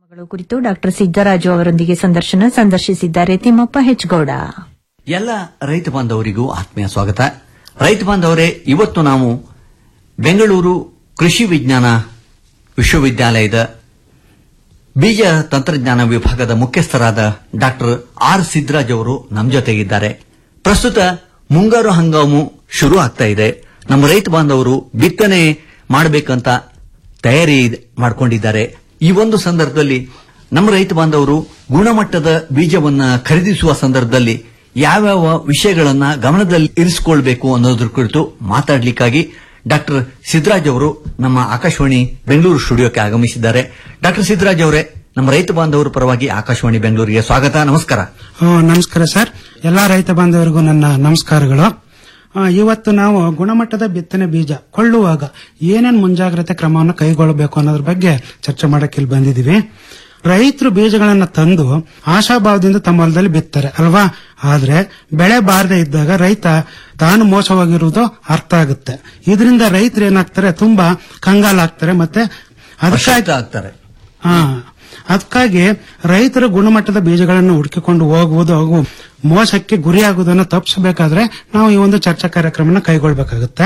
ಗಳು ಕುರಿತು ಡಾಕ್ಟರ್ ಸಿದ್ದರಾಜು ಅವರೊಂದಿಗೆ ಸಂದರ್ಶನ ಸಂದರ್ಶಿಸಿದ್ದಾರೆ ತಿಮ್ಮಪ್ಪ ಹೆಚ್ಗೌಡ ಎಲ್ಲ ರೈತ ಬಾಂಧವರಿಗೂ ಆತ್ಮೀಯ ಸ್ವಾಗತ ರೈತ ಬಾಂಧವರೇ ಇವತ್ತು ನಾವು ಬೆಂಗಳೂರು ಕೃಷಿ ವಿಜ್ಞಾನ ವಿಶ್ವವಿದ್ಯಾಲಯದ ಬೀಜ ತಂತ್ರಜ್ಞಾನ ವಿಭಾಗದ ಮುಖ್ಯಸ್ಥರಾದ ಡಾಕ್ಟರ್ ಆರ್ ಸಿದ್ದರಾಜ್ ಅವರು ನಮ್ಮ ಜೊತೆಗಿದ್ದಾರೆ ಪ್ರಸ್ತುತ ಮುಂಗಾರು ಹಂಗಾಮು ಶುರು ಆಗ್ತಾ ಇದೆ ನಮ್ಮ ರೈತ ಬಾಂಧವರು ಬಿತ್ತನೆ ಮಾಡಬೇಕಂತ ತಯಾರಿ ಮಾಡಿಕೊಂಡಿದ್ದಾರೆ ಈ ಒಂದು ಸಂದರ್ಭದಲ್ಲಿ ನಮ್ಮ ರೈತ ಬಾಂಧವರು ಗುಣಮಟ್ಟದ ಬೀಜವನ್ನ ಖರೀದಿಸುವ ಸಂದರ್ಭದಲ್ಲಿ ಯಾವ್ಯಾವ ವಿಷಯಗಳನ್ನ ಗಮನದಲ್ಲಿ ಇರಿಸಿಕೊಳ್ಬೇಕು ಅನ್ನೋದ್ರ ಕುರಿತು ಮಾತಾಡ್ಲಿಕ್ಕಾಗಿ ಡಾಕ್ಟರ್ ಸಿದ್ದರಾಜ್ ಅವರು ನಮ್ಮ ಆಕಾಶವಾಣಿ ಬೆಂಗಳೂರು ಸ್ಟುಡಿಯೋಕ್ಕೆ ಆಗಮಿಸಿದ್ದಾರೆ ಡಾಕ್ಟರ್ ಸಿದ್ದರಾಜ್ ಅವರೇ ನಮ್ಮ ರೈತ ಬಾಂಧವರ ಪರವಾಗಿ ಆಕಾಶವಾಣಿ ಬೆಂಗಳೂರಿಗೆ ಸ್ವಾಗತ ನಮಸ್ಕಾರ ಆ, ನಮಸ್ಕಾರ ಸರ್ ಎಲ್ಲಾ ರೈತ ಬಾಂಧವರಿಗೂ ನನ್ನ ನಮಸ್ಕಾರಗಳು ಆ, ಇವತ್ತು ನಾವು ಗುಣಮಟ್ಟದ ಬಿತ್ತನೆ ಬೀಜ ಕೊಳ್ಳುವಾಗ ಏನೇನ್ ಮುಂಜಾಗ್ರತೆ ಕ್ರಮವನ್ನು ಕೈಗೊಳ್ಳಬೇಕು ಅನ್ನೋದ್ರ ಬಗ್ಗೆ ಚರ್ಚೆ ಮಾಡಕ್ಕೆ ಇಲ್ಲಿ ಬಂದಿದ್ದೀವಿ ರೈತರು ಬೀಜಗಳನ್ನ ತಂದು ಆಶಾಭಾವದಿಂದ ತಮ್ಮ ಹೊಲದಲ್ಲಿ ಬಿತ್ತಾರೆ ಅಲ್ವಾ ಆದ್ರೆ ಬೆಳೆ ಬಾರದೆ ಇದ್ದಾಗ ರೈತ ತಾನು ಮೋಸವಾಗಿರುವುದು ಅರ್ಥ ಆಗುತ್ತೆ ಇದರಿಂದ ರೈತರು ಏನಾಗ್ತಾರೆ ತುಂಬಾ ಕಂಗಾಲಾಗ್ತಾರೆ ಮತ್ತೆ ಅದಕ್ಕಾಗಿ ಅಶಕ್ತ ಆಗ್ತಾರೆ ಹಾ ಅದಕ್ಕಾಗಿ ರೈತರ ಗುಣಮಟ್ಟದ ಬೀಜಗಳನ್ನು ಹುಡುಕಿಕೊಂಡು ಹೋಗುವುದು ಹಾಗೂ ಮೋಸಕ್ಕೆ ಗುರಿಯಾಗುವುದನ್ನು ತಪ್ಪಿಸಬೇಕಾದ್ರೆ ನಾವು ಈ ಒಂದು ಚರ್ಚಾ ಕಾರ್ಯಕ್ರಮನ ಕೈಗೊಳ್ಬೇಕಾಗುತ್ತೆ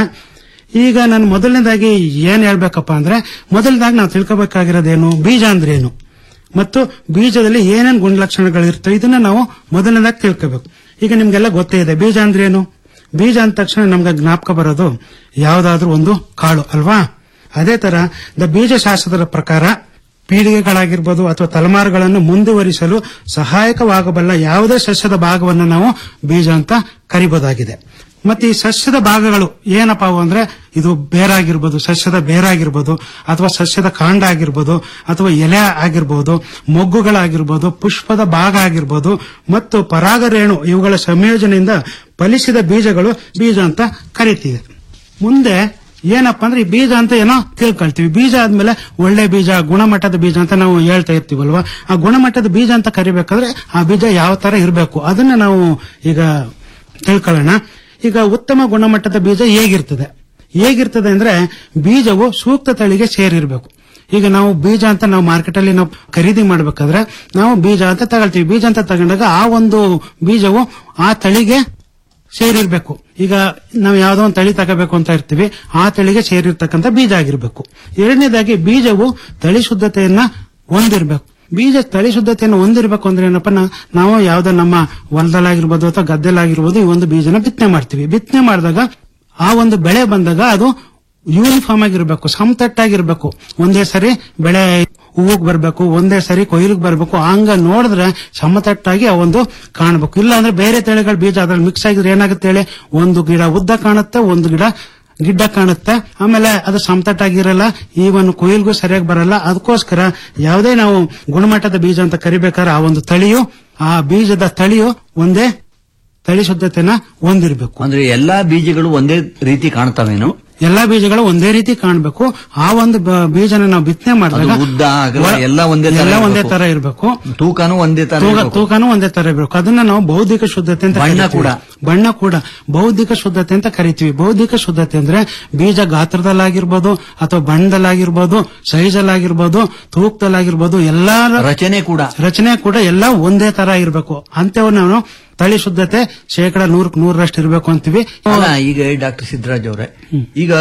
ಈಗ ನಾನು ಮೊದಲನೇದಾಗಿ ಏನ್ ಹೇಳ್ಬೇಕಪ್ಪ ಅಂದ್ರೆ ಮೊದಲನೇದಾಗಿ ನಾವು ತಿಳ್ಕೊಬೇಕಾಗಿರೋದೇನು ಬೀಜ ಅಂದ್ರೆ ಏನು ಮತ್ತು ಬೀಜದಲ್ಲಿ ಏನೇನ್ ಗುಣಲಕ್ಷಣಗಳು ಇರ್ತವೆ ಇದನ್ನ ನಾವು ಮೊದಲನೇದಾಗಿ ತಿಳ್ಕೋಬೇಕು ಈಗ ನಿಮ್ಗೆಲ್ಲ ಗೊತ್ತೇ ಇದೆ ಬೀಜ ಅಂದ್ರೆ ಏನು ಬೀಜ ಅಂದ ತಕ್ಷಣ ನಮ್ಗೆ ಜ್ಞಾಪಕ ಬರೋದು ಯಾವ್ದಾದ್ರೂ ಒಂದು ಕಾಳು ಅಲ್ವಾ ಅದೇ ತರ ದ ಬೀಜಶಾಸ್ತ್ರದ ಪ್ರಕಾರ ಪೀಳಿಗೆಗಳಾಗಿರ್ಬೋದು ಅಥವಾ ತಲೆಮಾರುಗಳನ್ನು ಮುಂದುವರಿಸಲು ಸಹಾಯಕವಾಗಬಲ್ಲ ಯಾವುದೇ ಸಸ್ಯದ ಭಾಗವನ್ನು ನಾವು ಬೀಜ ಅಂತ ಕರಿಬಹುದಾಗಿದೆ ಮತ್ತೆ ಈ ಸಸ್ಯದ ಭಾಗಗಳು ಏನಪ್ಪಾ ಅವು ಅಂದ್ರೆ ಇದು ಬೇರಾಗಿರ್ಬೋದು ಸಸ್ಯದ ಬೇರಾಗಿರ್ಬೋದು ಅಥವಾ ಸಸ್ಯದ ಕಾಂಡ ಆಗಿರ್ಬೋದು ಅಥವಾ ಎಲೆ ಆಗಿರ್ಬೋದು ಮೊಗ್ಗುಗಳಾಗಿರ್ಬೋದು ಪುಷ್ಪದ ಭಾಗ ಆಗಿರ್ಬೋದು ಮತ್ತು ಪರಾಗರೇಣು ಇವುಗಳ ಸಂಯೋಜನೆಯಿಂದ ಫಲಿಸಿದ ಬೀಜಗಳು ಬೀಜ ಅಂತ ಕರಿತೀವಿ ಮುಂದೆ ಏನಪ್ಪಾ ಅಂದ್ರೆ ಈ ಬೀಜ ಅಂತ ಏನೋ ತಿಳ್ಕೊಳ್ತೀವಿ ಬೀಜ ಆದ್ಮೇಲೆ ಒಳ್ಳೆ ಬೀಜ ಗುಣಮಟ್ಟದ ಬೀಜ ಅಂತ ನಾವು ಹೇಳ್ತಾ ಇರ್ತೀವಲ್ವಾ ಆ ಗುಣಮಟ್ಟದ ಬೀಜ ಅಂತ ಕರಿಬೇಕಾದ್ರೆ ಆ ಬೀಜ ಯಾವ ತರ ಇರಬೇಕು ಅದನ್ನ ನಾವು ಈಗ ತಿಳ್ಕೊಳ್ಳೋಣ ಈಗ ಉತ್ತಮ ಗುಣಮಟ್ಟದ ಬೀಜ ಹೇಗಿರ್ತದೆ ಹೇಗಿರ್ತದೆ ಅಂದ್ರೆ ಬೀಜವು ಸೂಕ್ತ ತಳಿಗೆ ಸೇರಿರ್ಬೇಕು ಈಗ ನಾವು ಬೀಜ ಅಂತ ನಾವು ಮಾರ್ಕೆಟ್ ಅಲ್ಲಿ ನಾವು ಖರೀದಿ ಮಾಡ್ಬೇಕಾದ್ರೆ ನಾವು ಬೀಜ ಅಂತ ತಗೊಳ್ತೀವಿ ಬೀಜ ಅಂತ ತಗೊಂಡಾಗ ಆ ಒಂದು ಬೀಜವು ಆ ತಳಿಗೆ ಸೇರಿರ್ಬೇಕು ಈಗ ನಾವು ಯಾವ್ದೋ ಒಂದು ತಳಿ ತಗೋಬೇಕು ಅಂತ ಇರ್ತೀವಿ ಆ ತಳಿಗೆ ಸೇರಿರ್ತಕ್ಕಂಥ ಬೀಜ ಆಗಿರ್ಬೇಕು ಎರಡನೇದಾಗಿ ಬೀಜವು ತಳಿ ಶುದ್ಧತೆಯನ್ನ ಹೊಂದಿರ್ಬೇಕು ಬೀಜ ತಳಿ ಶುದ್ಧತೆಯನ್ನು ಹೊಂದಿರಬೇಕು ಅಂದ್ರೆ ಏನಪ್ಪ ನಾ- ನಾವು ಯಾವ್ದೋ ನಮ್ಮ ಹೊಲದಲ್ಲಾಗಿರ್ಬೋದು ಅಥವಾ ಗದ್ದೆಲಾಗಿರ್ಬೋದು ಈ ಒಂದು ಬೀಜನ ಬಿತ್ತನೆ ಮಾಡ್ತೀವಿ ಬಿತ್ತನೆ ಮಾಡಿದಾಗ ಆ ಒಂದು ಬೆಳೆ ಬಂದಾಗ ಅದು ಯೂನಿಫಾರ್ಮ್ ಆಗಿರ್ಬೇಕು ಸಮತಟ್ಟಾಗಿರ್ಬೇಕು ಒಂದೇ ಸರಿ ಬೆಳೆ ಹೂವಿಗೆ ಬರಬೇಕು ಒಂದೇ ಸರಿ ಕೊಯ್ಲಿಗೆ ಬರಬೇಕು ಹಂಗ ನೋಡಿದ್ರೆ ಸಮತಟ್ಟಾಗಿ ಆ ಒಂದು ಕಾಣಬೇಕು ಇಲ್ಲ ಅಂದ್ರೆ ಬೇರೆ ತಳಿಗಳ ಬೀಜ ಅದ್ರಲ್ಲಿ ಮಿಕ್ಸ್ ಆಗಿದ್ರೆ ಏನಾಗುತ್ತೆ ಹೇಳಿ ಒಂದು ಗಿಡ ಉದ್ದ ಕಾಣುತ್ತೆ ಒಂದು ಗಿಡ ಗಿಡ್ಡ ಕಾಣುತ್ತೆ ಆಮೇಲೆ ಅದು ಸಮತಟ್ಟಾಗಿರಲ್ಲ ಈವನ್ ಕೊಯ್ಲಿಗೂ ಸರಿಯಾಗಿ ಬರಲ್ಲ ಅದಕ್ಕೋಸ್ಕರ ಯಾವುದೇ ನಾವು ಗುಣಮಟ್ಟದ ಬೀಜ ಅಂತ ಕರಿಬೇಕಾದ್ರೆ ಆ ಒಂದು ತಳಿಯು ಆ ಬೀಜದ ತಳಿಯು ಒಂದೇ ತಳಿ ಶುದ್ಧತೆನ ಹೊಂದಿರಬೇಕು ಅಂದ್ರೆ ಎಲ್ಲಾ ಬೀಜಗಳು ಒಂದೇ ರೀತಿ ಕಾಣ್ತಾವೇನು ಎಲ್ಲಾ ಬೀಜಗಳು ಒಂದೇ ರೀತಿ ಕಾಣಬೇಕು ಆ ಒಂದು ಬ- ಬೀಜನ ನಾವು ಬಿತ್ತನೆ ಮಾಡಿದಾಗ ಅದು ಉದ್ದ, ಅಗಲ ಒಳ- ಎಲ್ಲ ಒಂದೇ ತರ ಎಲ್ಲ ಒಂದೇ ಇರ್ಬೇಕು. ತರ ಇರಬೇಕು ತೂಕನೂ ಒಂದೇ ತರ ತೂಕ ಇರ್ಬೇಕು. ತೂಕನೂ ಒಂದೇ ತರ ಇರಬೇಕು ಅದನ್ನ ನಾವು ಬೌದ್ಧಿಕ ಶುದ್ಧತೆ ಅಂತ ಬಣ್ಣ ಕರಿತೀವಿ. ಕೂಡ. ಬಣ್ಣ ಕೂಡ ಬೌದ್ಧಿಕ ಶುದ್ಧತೆ ಅಂತ ಕರಿತೀವಿ ಬೌದ್ಧಿಕ ಶುದ್ಧತೆ ಅಂದ್ರೆ ಬೀಜ ಗಾತ್ರದಲ್ಲಾಗಿರ್ಬೋದು ಅಥವಾ ಬಣ್ಣದಲ್ಲಾಗಿರ್ಬೋದು ಸೈಜಲ್ಲಾಗಿರ್ಬೋದು ತೂಕದಲ್ಲಾಗಿರ್ಬೋದು ಎಲ್ಲಾ ರಚನೆ ಕೂಡ ರಚನೆ ಕೂಡ ಎಲ್ಲ ಒಂದೇ ತರ ಇರಬೇಕು ಅಂತೇವ್ ನಾವು ತಳಿ ಶುದ್ಧತೆ ಶೇಕಡ ನೂರಕ್ಕೆ ನೂರರಷ್ಟು ಇರಬೇಕು ಅಂತೀವಿ ಅಲ್ಲ ಈಗ ಡಾಕ್ಟರ್ ಸಿದ್ದರಾಜ್ ಅವರೇ ಈಗ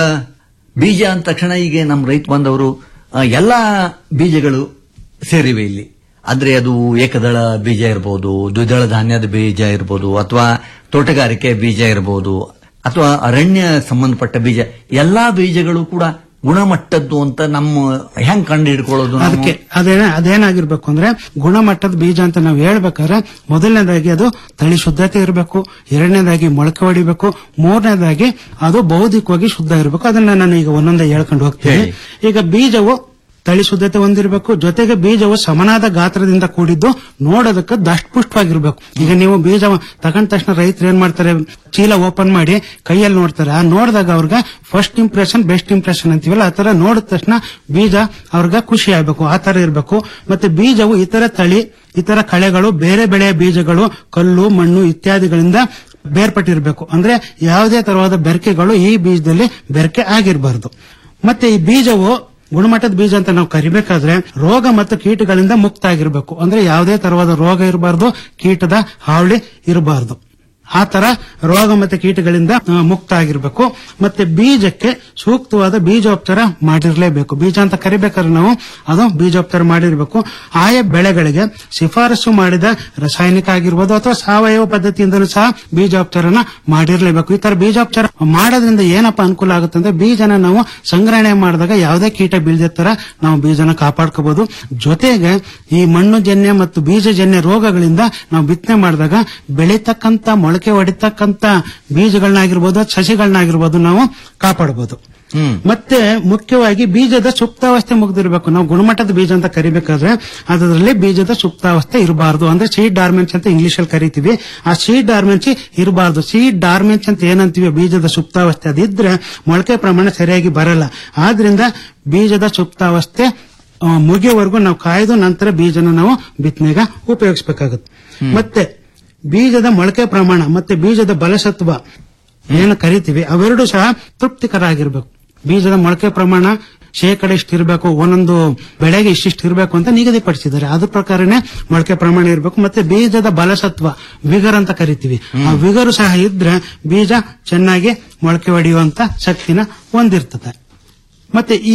ಬೀಜ ಅಂದ ತಕ್ಷಣ ಈಗ ನಮ್ಮ ರೈತ ಬಾಂಧವರು ಆ, ಎಲ್ಲಾ ಬೀಜಗಳು ಸೇರಿವೆ ಇಲ್ಲಿ ಅಂದ್ರೆ ಅದು ಏಕದಳ ಬೀಜ ಇರಬಹುದು ದ್ವಿದಳ ಧಾನ್ಯದ ಬೀಜ ಇರಬಹುದು ಅಥವಾ ತೋಟಗಾರಿಕೆ ಬೀಜ ಇರಬಹುದು ಅಥವಾ ಅರಣ್ಯ ಸಂಬಂಧಪಟ್ಟ ಬೀಜ ಎಲ್ಲಾ ಬೀಜಗಳು ಕೂಡ ಗುಣಮಟ್ಟದ್ದು ಅಂತ ನಮ್ಮ ಹೆಂಗ್ ಕಂಡು ಹಿಡ್ಕೊಳ್ಳೋದು ನಾವು? ಅದಕ್ಕೆ ಅದೇನ ಅದೇನಾಗಿರ್ಬೇಕು ಅಂದ್ರೆ ಗುಣಮಟ್ಟದ ಬೀಜ ಅಂತ ನಾವು ಹೇಳ್ಬೇಕಾದ್ರೆ ಮೊದಲನೇದಾಗಿ ಅದು ತಳಿ ಶುದ್ಧತೆ ಇರಬೇಕು ಎರಡನೇದಾಗಿ ಮೊಳಕೆ ಹೊಡಿಬೇಕು ಮೂರನೇದಾಗಿ ಅದು ಬೌದ್ಧಿಕವಾಗಿ ಶುದ್ಧ ಇರಬೇಕು ಅದನ್ನ ನಾನು ಈಗ ಒಂದೊಂದೇ ಹೇಳ್ಕೊಂಡು ಹೋಗ್ತೀನಿ ಹೇಳಿ. ಈಗ ಬೀಜವು ತಳಿ ಶುದ್ಧತೆ ಹೊಂದಿರಬೇಕು ಜೊತೆಗೆ ಬೀಜವು ಸಮನಾದ ಗಾತ್ರದಿಂದ ಕೂಡಿದ್ದು ನೋಡೋದಕ್ಕೆ ದಷ್ಟಪುಷ್ಟವಾಗಿರ್ಬೇಕು ಈಗ ನೀವು ಬೀಜ ತಗೊಂಡ ತಕ್ಷಣ ರೈತರು ಏನ್ ಮಾಡ್ತಾರೆ ಚೀಲ ಓಪನ್ ಮಾಡಿ ಕೈಯಲ್ಲಿ ನೋಡ್ತಾರೆ ಆ ನೋಡಿದಾಗ ಅವ್ರಿಗೆ ಫಸ್ಟ್ ಇಂಪ್ರೆಷನ್ ಬೆಸ್ಟ್ ಇಂಪ್ರೆಷನ್ ಅಂತೀವಲ್ಲ ಆ ತರ ನೋಡಿದ ತಕ್ಷಣ ಬೀಜ ಅವ್ರಿಗೆ ಖುಷಿ ಆಗ್ಬೇಕು ಆ ತರ ಇರಬೇಕು ಮತ್ತೆ ಬೀಜವು ಇತರ ತಳಿ ಇತರ ಕಳೆಗಳು ಬೇರೆ ಬೆಳೆಯ ಬೀಜಗಳು ಕಲ್ಲು ಮಣ್ಣು ಇತ್ಯಾದಿಗಳಿಂದ ಬೇರ್ಪಟ್ಟಿರಬೇಕು ಅಂದ್ರೆ ಯಾವುದೇ ತರವಾದ ಬೆರಕೆಗಳು ಈ ಬೀಜದಲ್ಲಿ ಬೆರಕೆ ಆಗಿರಬಾರದು ಮತ್ತೆ ಈ ಬೀಜವು ಗುಣಮಟ್ಟದ ಬೀಜ ಅಂತ ನಾವು ಕರಿಬೇಕಾದ್ರೆ ರೋಗ ಮತ್ತು ಕೀಟಗಳಿಂದ ಮುಕ್ತ ಆಗಿರ್ಬೇಕು ಅಂದ್ರೆ ಯಾವುದೇ ತರವಾದ ರೋಗ ಇರಬಾರ್ದು ಕೀಟದ ಹಾವಳಿ ಇರಬಾರ್ದು ಆ ತರ ರೋಗ ಮತ್ತೆ ಕೀಟಗಳಿಂದ ಆ, ಮುಕ್ತ ಆಗಿರ್ಬೇಕು ಮತ್ತೆ ಬೀಜಕ್ಕೆ ಸೂಕ್ತವಾದ ಬೀಜೋಪಚಾರ ಮಾಡಿರ್ಲೇಬೇಕು ಬೀಜ ಅಂತ ಕರಿಬೇಕಾದ್ರೆ ನಾವು ಅದು ಬೀಜೋಪಚಾರ ಮಾಡಿರ್ಬೇಕು ಆಯಾ ಬೆಳೆಗಳಿಗೆ ಶಿಫಾರಸು ಮಾಡಿದ ರಾಸಾಯನಿಕ ಆಗಿರ್ಬೋದು ಅಥವಾ ಸಾವಯವ ಪದ್ಧತಿಯಿಂದಲೂ ಸಹ ಬೀಜೋಪಚಾರನ ಮಾಡಿರ್ಲೇಬೇಕು ಈ ತರ ಬೀಜೋಪಚಾರ ಮಾಡೋದ್ರಿಂದ ಏನಪ್ಪಾ ಅನುಕೂಲ ಆಗುತ್ತೆ ಅಂದ್ರೆ ಬೀಜನ ನಾವು ಸಂಗ್ರಹಣೆ ಮಾಡಿದಾಗ ಯಾವುದೇ ಕೀಟ ಬೀಳದ ತರ ನಾವು ಬೀಜನ ಕಾಪಾಡ್ಕೋಬಹುದು ಜೊತೆಗೆ ಈ ಮಣ್ಣು ಜನ್ಯ ಮತ್ತು ಬೀಜಜನ್ಯ ರೋಗಗಳಿಂದ ನಾವು ಬಿತ್ತನೆ ಮಾಡಿದಾಗ ಬೆಳೀತಕ್ಕಂತ ಮೊಳಕೆ ಹೊಡಿತಕ್ಕಂತ ಬೀಜಗಳನ್ನಾಗಿರ್ಬೋದು ಸಸಿಗಳನ್ನಾಗಿರ್ಬೋದು ನಾವು ಕಾಪಾಡಬಹುದು ಹ್ಮ್ ಮತ್ತೆ ಮುಖ್ಯವಾಗಿ ಬೀಜದ ಸುಪ್ತಾವಸ್ಥೆ ಮುಗ್ದಿರಬೇಕು ನಾವು ಗುಣಮಟ್ಟದ ಬೀಜ ಅಂತ ಕರಿಬೇಕಾದ್ರೆ ಅದರಲ್ಲಿ ಬೀಜದ ಸುಪ್ತಾವಸ್ಥೆ ಇರಬಾರ್ದು ಅಂದ್ರೆ ಸೀಡ್ ಡಾರ್ಮೆನ್ಸ್ ಅಂತ ಇಂಗ್ಲಿಷ್ ಅಲ್ಲಿ ಕರಿತೀವಿ ಆ ಸೀಡ್ ಡಾರ್ಮೆನ್ಸಿ ಇರಬಾರ್ದು ಸೀಡ್ ಡಾರ್ಮೆನ್ಸ್ ಅಂತ ಏನಂತೀವಿ ಬೀಜದ ಸುಪ್ತಾವಸ್ಥೆ ಅದಿದ್ರೆ ಮೊಳಕೆ ಪ್ರಮಾಣ ಸರಿಯಾಗಿ ಬರಲ್ಲ ಆದ್ರಿಂದ ಬೀಜದ ಸುಪ್ತಾವಸ್ಥೆ ಆ, ಮುಗಿಯೋವರೆಗೂ ನಾವು ಕಾಯ್ದು ನಂತರ ಬೀಜನ ನಾವು ಬಿತ್ತನೆಗ ಉಪಯೋಗಿಸಬೇಕಾಗುತ್ತೆ ಮತ್ತೆ ಬೀಜದ ಮೊಳಕೆ ಪ್ರಮಾಣ ಮತ್ತೆ ಬೀಜದ ಬಲಸತ್ವ ಏನು ಕರಿತೀವಿ ಅವೆರಡು ಸಹ ತೃಪ್ತಿಕರ ಆಗಿರ್ಬೇಕು ಬೀಜದ ಮೊಳಕೆ ಪ್ರಮಾಣ ಶೇಕಡ ಇಷ್ಟಿರಬೇಕು ಒಂದೊಂದು ಬೆಳೆಗೆ ಇಷ್ಟಿಷ್ಟು ಇರಬೇಕು ಅಂತ ನಿಗದಿಪಡಿಸಿದ್ದಾರೆ ಅದ್ರ ಪ್ರಕಾರನೇ ಮೊಳಕೆ ಪ್ರಮಾಣ ಇರಬೇಕು ಮತ್ತೆ ಬೀಜದ ಬಲಸತ್ವ ವಿಗರ್ ಅಂತ ಕರಿತೀವಿ ಆ ವಿಗರು ಸಹ ಇದ್ರೆ ಬೀಜ ಚೆನ್ನಾಗಿ ಮೊಳಕೆ ಹೊಡೆಯುವಂತ ಶಕ್ತಿನ ಹೊಂದಿರ್ತದೆ ಮತ್ತೆ ಈ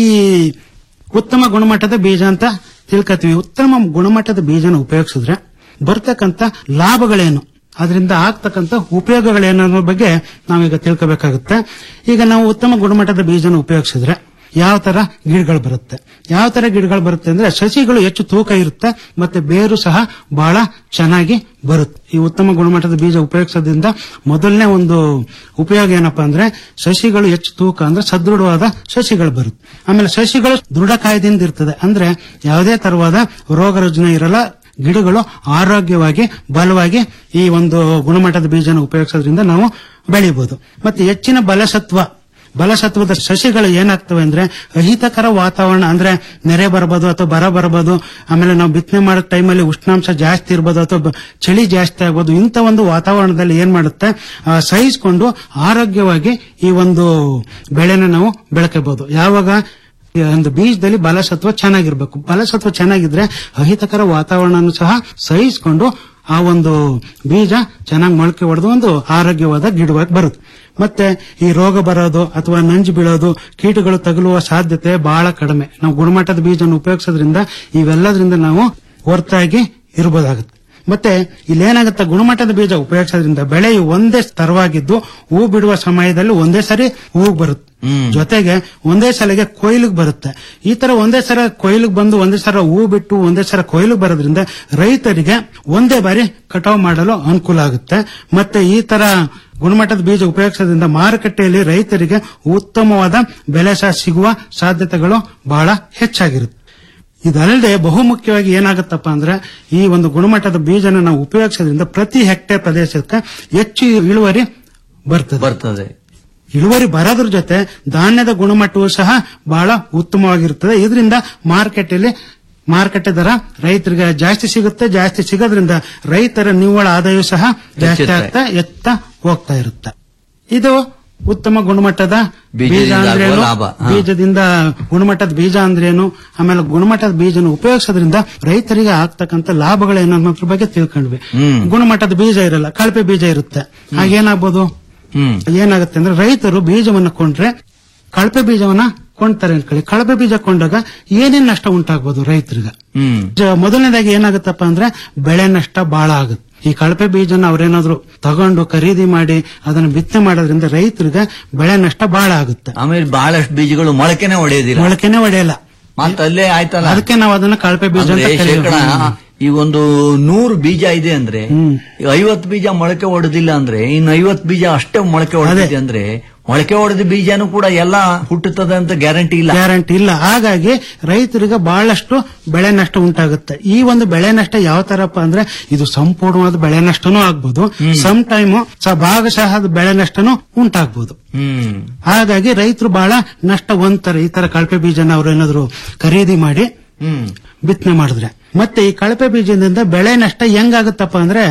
ಉತ್ತಮ ಗುಣಮಟ್ಟದ ಬೀಜ ಅಂತ ತಿಳ್ಕತೀವಿ ಉತ್ತಮ ಗುಣಮಟ್ಟದ ಬೀಜನ ಉಪಯೋಗಿಸಿದ್ರೆ ಬರ್ತಕ್ಕಂತ ಲಾಭಗಳೇನು ಅದರಿಂದ ಆಗ್ತಕ್ಕಂತ ಉಪಯೋಗಗಳೇನು ಅನ್ನೋ ಬಗ್ಗೆ ನಾವೀಗ ತಿಳ್ಕೋಬೇಕಾಗುತ್ತೆ ಈಗ ನಾವು ಉತ್ತಮ ಗುಣಮಟ್ಟದ ಬೀಜನ ಉಪಯೋಗಿಸಿದ್ರೆ ಯಾವ ತರ ಗಿಡಗಳು ಬರುತ್ತೆ ಯಾವ ತರ ಗಿಡಗಳು ಬರುತ್ತೆ ಅಂದ್ರೆ ಸಸಿಗಳು ಹೆಚ್ಚು ತೂಕ ಇರುತ್ತೆ ಮತ್ತೆ ಬೇರು ಸಹ ಬಹಳ ಚೆನ್ನಾಗಿ ಬರುತ್ತೆ ಈ ಉತ್ತಮ ಗುಣಮಟ್ಟದ ಬೀಜ ಉಪಯೋಗಿಸೋದ್ರಿಂದ ಮೊದಲನೇ ಒಂದು ಉಪಯೋಗ ಏನಪ್ಪಾ ಅಂದ್ರೆ ಸಸಿಗಳು ಹೆಚ್ಚು ತೂಕ ಅಂದ್ರೆ ಸದೃಢವಾದ ಸಸಿಗಳು ಬರುತ್ತೆ ಆಮೇಲೆ ಸಸಿಗಳು ದೃಢ ಕಾಯ್ದಿಂದ ಇರ್ತದೆ ಅಂದ್ರೆ ಯಾವುದೇ ತರವಾದ ರೋಗ ರುಜಿನ ಇರಲ್ಲ ಗಿಡಗಳು ಆರೋಗ್ಯವಾಗಿ ಬಲವಾಗಿ ಈ ಒಂದು ಗುಣಮಟ್ಟದ ಬೀಜನ ಉಪಯೋಗಿಸೋದ್ರಿಂದ ನಾವು ಬೆಳಿಬಹುದು ಮತ್ತೆ ಹೆಚ್ಚಿನ ಬಲಸತ್ವ ಬಲಸತ್ವದ ಸಸಿಗಳು ಏನಾಗ್ತವೆ ಅಂದ್ರೆ ಅಹಿತಕರ ವಾತಾವರಣ ಅಂದ್ರೆ ನೆರೆ ಬರಬಹುದು ಅಥವಾ ಬರ ಬರಬಹುದು ಆಮೇಲೆ ನಾವು ಬಿತ್ತನೆ ಮಾಡೋ ಟೈಮಲ್ಲಿ ಉಷ್ಣಾಂಶ ಜಾಸ್ತಿ ಇರಬಹುದು ಅಥವಾ ಬ- ಚಳಿ ಜಾಸ್ತಿ ಆಗ್ಬೋದು ಇಂಥ ಒಂದು ವಾತಾವರಣದಲ್ಲಿ ಏನ್ ಮಾಡುತ್ತೆ ಆ, ಸಹಿಸಿಕೊಂಡು ಆರೋಗ್ಯವಾಗಿ ಈ ಒಂದು ಬೆಳೆನ ನಾವು ಬೆಳಕಬಹುದು ಯಾವಾಗ ಈ ಒಂದು ಬೀಜದಲ್ಲಿ ಬಲಸತ್ವ ಚೆನ್ನಾಗಿರ್ಬೇಕು ಬಲಸತ್ವ ಚೆನ್ನಾಗಿದ್ರೆ ಅಹಿತಕರ ವಾತಾವರಣ ಸಹ ಸಹಿಸಿಕೊಂಡು ಆ ಒಂದು ಬೀಜ ಚೆನ್ನಾಗಿ ಮೊಳಕೆ ಹೊಡೆದು ಒಂದು ಆರೋಗ್ಯವಾದ ಗಿಡವಾಗಿ ಬರುತ್ತೆ ಮತ್ತೆ ಈ ರೋಗ ಬರೋದು ಅಥವಾ ನಂಜು ಬೀಳೋದು ಕೀಟಗಳು ತಗುಲುವ ಸಾಧ್ಯತೆ ಬಹಳ ಕಡಿಮೆ ನಾವು ಗುಣಮಟ್ಟದ ಬೀಜವನ್ನು ಉಪಯೋಗಿಸೋದ್ರಿಂದ ಇವೆಲ್ಲದರಿಂದ ನಾವು ಹೊರತಾಗಿ ಇರಬಹುದಾಗುತ್ತೆ ಮತ್ತೆ ಇಲ್ಲೇನಾಗುತ್ತೆ ಗುಣಮಟ್ಟದ ಬೀಜ ಉಪಯೋಗಿಸೋದ್ರಿಂದ ಬೆಳೆಯು ಒಂದೇ ಸ್ತರವಾಗಿದ್ದು ಹೂ ಬಿಡುವ ಸಮಯದಲ್ಲಿ ಒಂದೇ ಸರಿ ಹೂ ಬರುತ್ತೆ ಜೊತೆಗೆ ಒಂದೇ ಸಲಿಗೆ ಕೊಯ್ಲಿಗೆ ಬರುತ್ತೆ ಈ ತರ ಒಂದೇ ಸಲ ಕೊಯ್ಲಿಗೆ ಬಂದು ಒಂದೇ ಸಲ ಹೂ ಬಿಟ್ಟು ಒಂದೇ ಸಲ ಕೊಯ್ಲಿಗೆ ಬರೋದ್ರಿಂದ ರೈತರಿಗೆ ಒಂದೇ ಬಾರಿ ಕಟಾವು ಮಾಡಲು ಅನುಕೂಲ ಆಗುತ್ತೆ ಮತ್ತೆ ಈ ತರ ಗುಣಮಟ್ಟದ ಬೀಜ ಉಪಯೋಗಿಸೋದ್ರಿಂದ ಮಾರುಕಟ್ಟೆಯಲ್ಲಿ ರೈತರಿಗೆ ಉತ್ತಮವಾದ ಬೆಲೆ ಸಹ ಸಿಗುವ ಸಾಧ್ಯತೆಗಳು ಬಹಳ ಹೆಚ್ಚಾಗಿರುತ್ತೆ ಇದಲ್ಲದೆ ಬಹುಮುಖ್ಯವಾಗಿ ಏನಾಗುತ್ತಪ್ಪ ಅಂದ್ರೆ ಈ ಒಂದು ಗುಣಮಟ್ಟದ ಬೀಜನ ನಾವು ಉಪಯೋಗಿಸೋದ್ರಿಂದ ಪ್ರತಿ ಹೆಕ್ಟೇರ್ ಪ್ರದೇಶಕ್ಕೆ ಹೆಚ್ಚು ಇಳುವರಿ ಬರ್ತದೆ ಬರ್ತದೆ ಇಳುವರಿ ಬರೋದ್ರ ಜೊತೆ ಧಾನ್ಯದ ಗುಣಮಟ್ಟವೂ ಸಹ ಬಹಳ ಉತ್ತಮವಾಗಿರುತ್ತದೆ ಇದರಿಂದ ಮಾರ್ಕೆಟಲ್ಲಿ ಮಾರುಕಟ್ಟೆ ದರ ರೈತರಿಗೆ ಜಾಸ್ತಿ ಸಿಗುತ್ತೆ ಜಾಸ್ತಿ ಸಿಗೋದ್ರಿಂದ ರೈತರ ನಿವ್ವಳ ಆದಾಯ ಸಹ ಜಾಸ್ತಿ ಹೆಚ್ಚುತ್ತೆ. ಆಗ್ತಾ ಎತ್ತ ಹೋಗ್ತಾ ಇರುತ್ತೆ ಇದು ಉತ್ತಮ ಗುಣಮಟ್ಟದ ಬೀಜದಿಂದ ಬೀಜ ಆಗುವ ಅಂದ್ರೇನು ಲಾಭ. ಹಾ. ಬೀಜದಿಂದ ಗುಣಮಟ್ಟದ ಬೀಜ ಅಂದ್ರೇನು ಆಮೇಲೆ ಗುಣಮಟ್ಟದ ಬೀಜನ ಉಪಯೋಗಿಸೋದ್ರಿಂದ ರೈತರಿಗೆ ಆಗ್ತಕ್ಕಂಥ ಲಾಭಗಳೇನು ಅನ್ನೋದ್ರ ಬಗ್ಗೆ ತಿಳ್ಕೊಂಡ್ವಿ ಹ್ಮ್. ಗುಣಮಟ್ಟದ ಬೀಜ ಇರಲ್ಲ ಕಳಪೆ ಬೀಜ ಇರುತ್ತೆ ಆಗೇನಾಗ್ಬೋದು ಹ್ಮ್ ಏನಾಗುತ್ತೆ ಅಂದ್ರೆ ರೈತರು ಬೀಜವನ್ನ ಕೊಂಡ್ರೆ ಕಳಪೆ ಬೀಜವನ್ನ ಕೊಂಡ್ತಾರೆ ಅನ್ಕೊಳ್ಳಿ ಕಳಪೆ ಬೀಜ ಕೊಂಡಾಗ ಏನೇನ್ ನಷ್ಟ ಉಂಟಾಗ್ಬೋದು ರೈತರಿಗೆ ಹ್ಮ್ ಜ- ಮೊದಲನೇದಾಗಿ ಏನಾಗುತ್ತಪ್ಪ ಅಂದ್ರೆ ಬೆಳೆ ನಷ್ಟ ಬಹಳ ಆಗುತ್ತೆ ಈ ಕಳಪೆ ಬೀಜನ ಅವ್ರೇನಾದ್ರು ತಗೊಂಡು ಖರೀದಿ ಮಾಡಿ ಅದನ್ನ ಬಿತ್ತನೆ ಮಾಡೋದ್ರಿಂದ ರೈತರಿಗೆ ಬೆಳೆ ನಷ್ಟ ಬಹಳ ಆಗುತ್ತೆ ಆಮೇಲೆ ಬಹಳಷ್ಟು ಬೀಜಗಳು ಮೊಳಕೆನೆ ಹೊಡೆಯೋದಿಲ್ಲ ಮೊಳಕೆನೆ ಒಡೆಯಲ್ಲ ಮತ್ತೆ ಅಲ್ಲೇ ಆಯ್ತಲ್ಲ ಅದಕ್ಕೆ ನಾವು ಅದನ್ನ ಕಳಪೆ ಬೀಜ ಅಂತ ಅಂದ್ರೆ ಕರೀತೀವಿ. ಶೇಕಡ ಈ ಒಂದು ನೂರು ಬೀಜ ಇದೆ ಅಂದ್ರೆ ಐವತ್ತು ಬೀಜ ಮೊಳಕೆ ಹೊಡೆದಿಲ್ಲ ಅಂದ್ರೆ ಇನ್ನು ಐವತ್ತು ಬೀಜ ಅಷ್ಟೇ ಮೊಳಕೆ ಹೊಡೆದಿದೆ ಅಂದ್ರೆ ಮೊಳಕೆ ಹೊಡೆದ ಬೀಜನೂ ಕೂಡ ಎಲ್ಲ ಹುಟ್ಟುತ್ತದೆ ಅಂತ ಗ್ಯಾರಂಟಿ ಇಲ್ಲ ಗ್ಯಾರಂಟಿ ಇಲ್ಲ ಹಾಗಾಗಿ ರೈತರಿಗೆ ಬಹಳಷ್ಟು ಬೆಳೆ ನಷ್ಟ ಉಂಟಾಗುತ್ತೆ ಈ ಒಂದು ಬೆಳೆ ನಷ್ಟ ಯಾವ ತರಪ್ಪ ಅಂದ್ರೆ ಇದು ಸಂಪೂರ್ಣವಾದ ಬೆಳೆ ನಷ್ಟನೂ ಆಗ್ಬೋದು ಸಮ್ ಟೈಮ್ ಭಾಗಶಃ ಅದು ಬೆಳೆ ನಷ್ಟನೂ ಉಂಟಾಗ್ಬೋದು ಹ್ಮ್ ಹಾಗಾಗಿ ರೈತರು ಬಹಳ ನಷ್ಟ ಹೊಂದ್ತಾರೆ ಈ ತರ ಕಳಪೆ ಬೀಜನ ಅವ್ರು ಏನಾದ್ರು ಖರೀದಿ ಮಾಡಿ ಹ್ಮ್ ಬಿತ್ತನೆ ಮಾಡಿದ್ರೆ ಮತ್ತೆ ಈ ಕಳಪೆ ಬೀಜದಿಂದ ಬೆಳೆ ನಷ್ಟ ಹೆಂಗಾಗುತ್ತಪ್ಪ ಅಂದ್ರೆ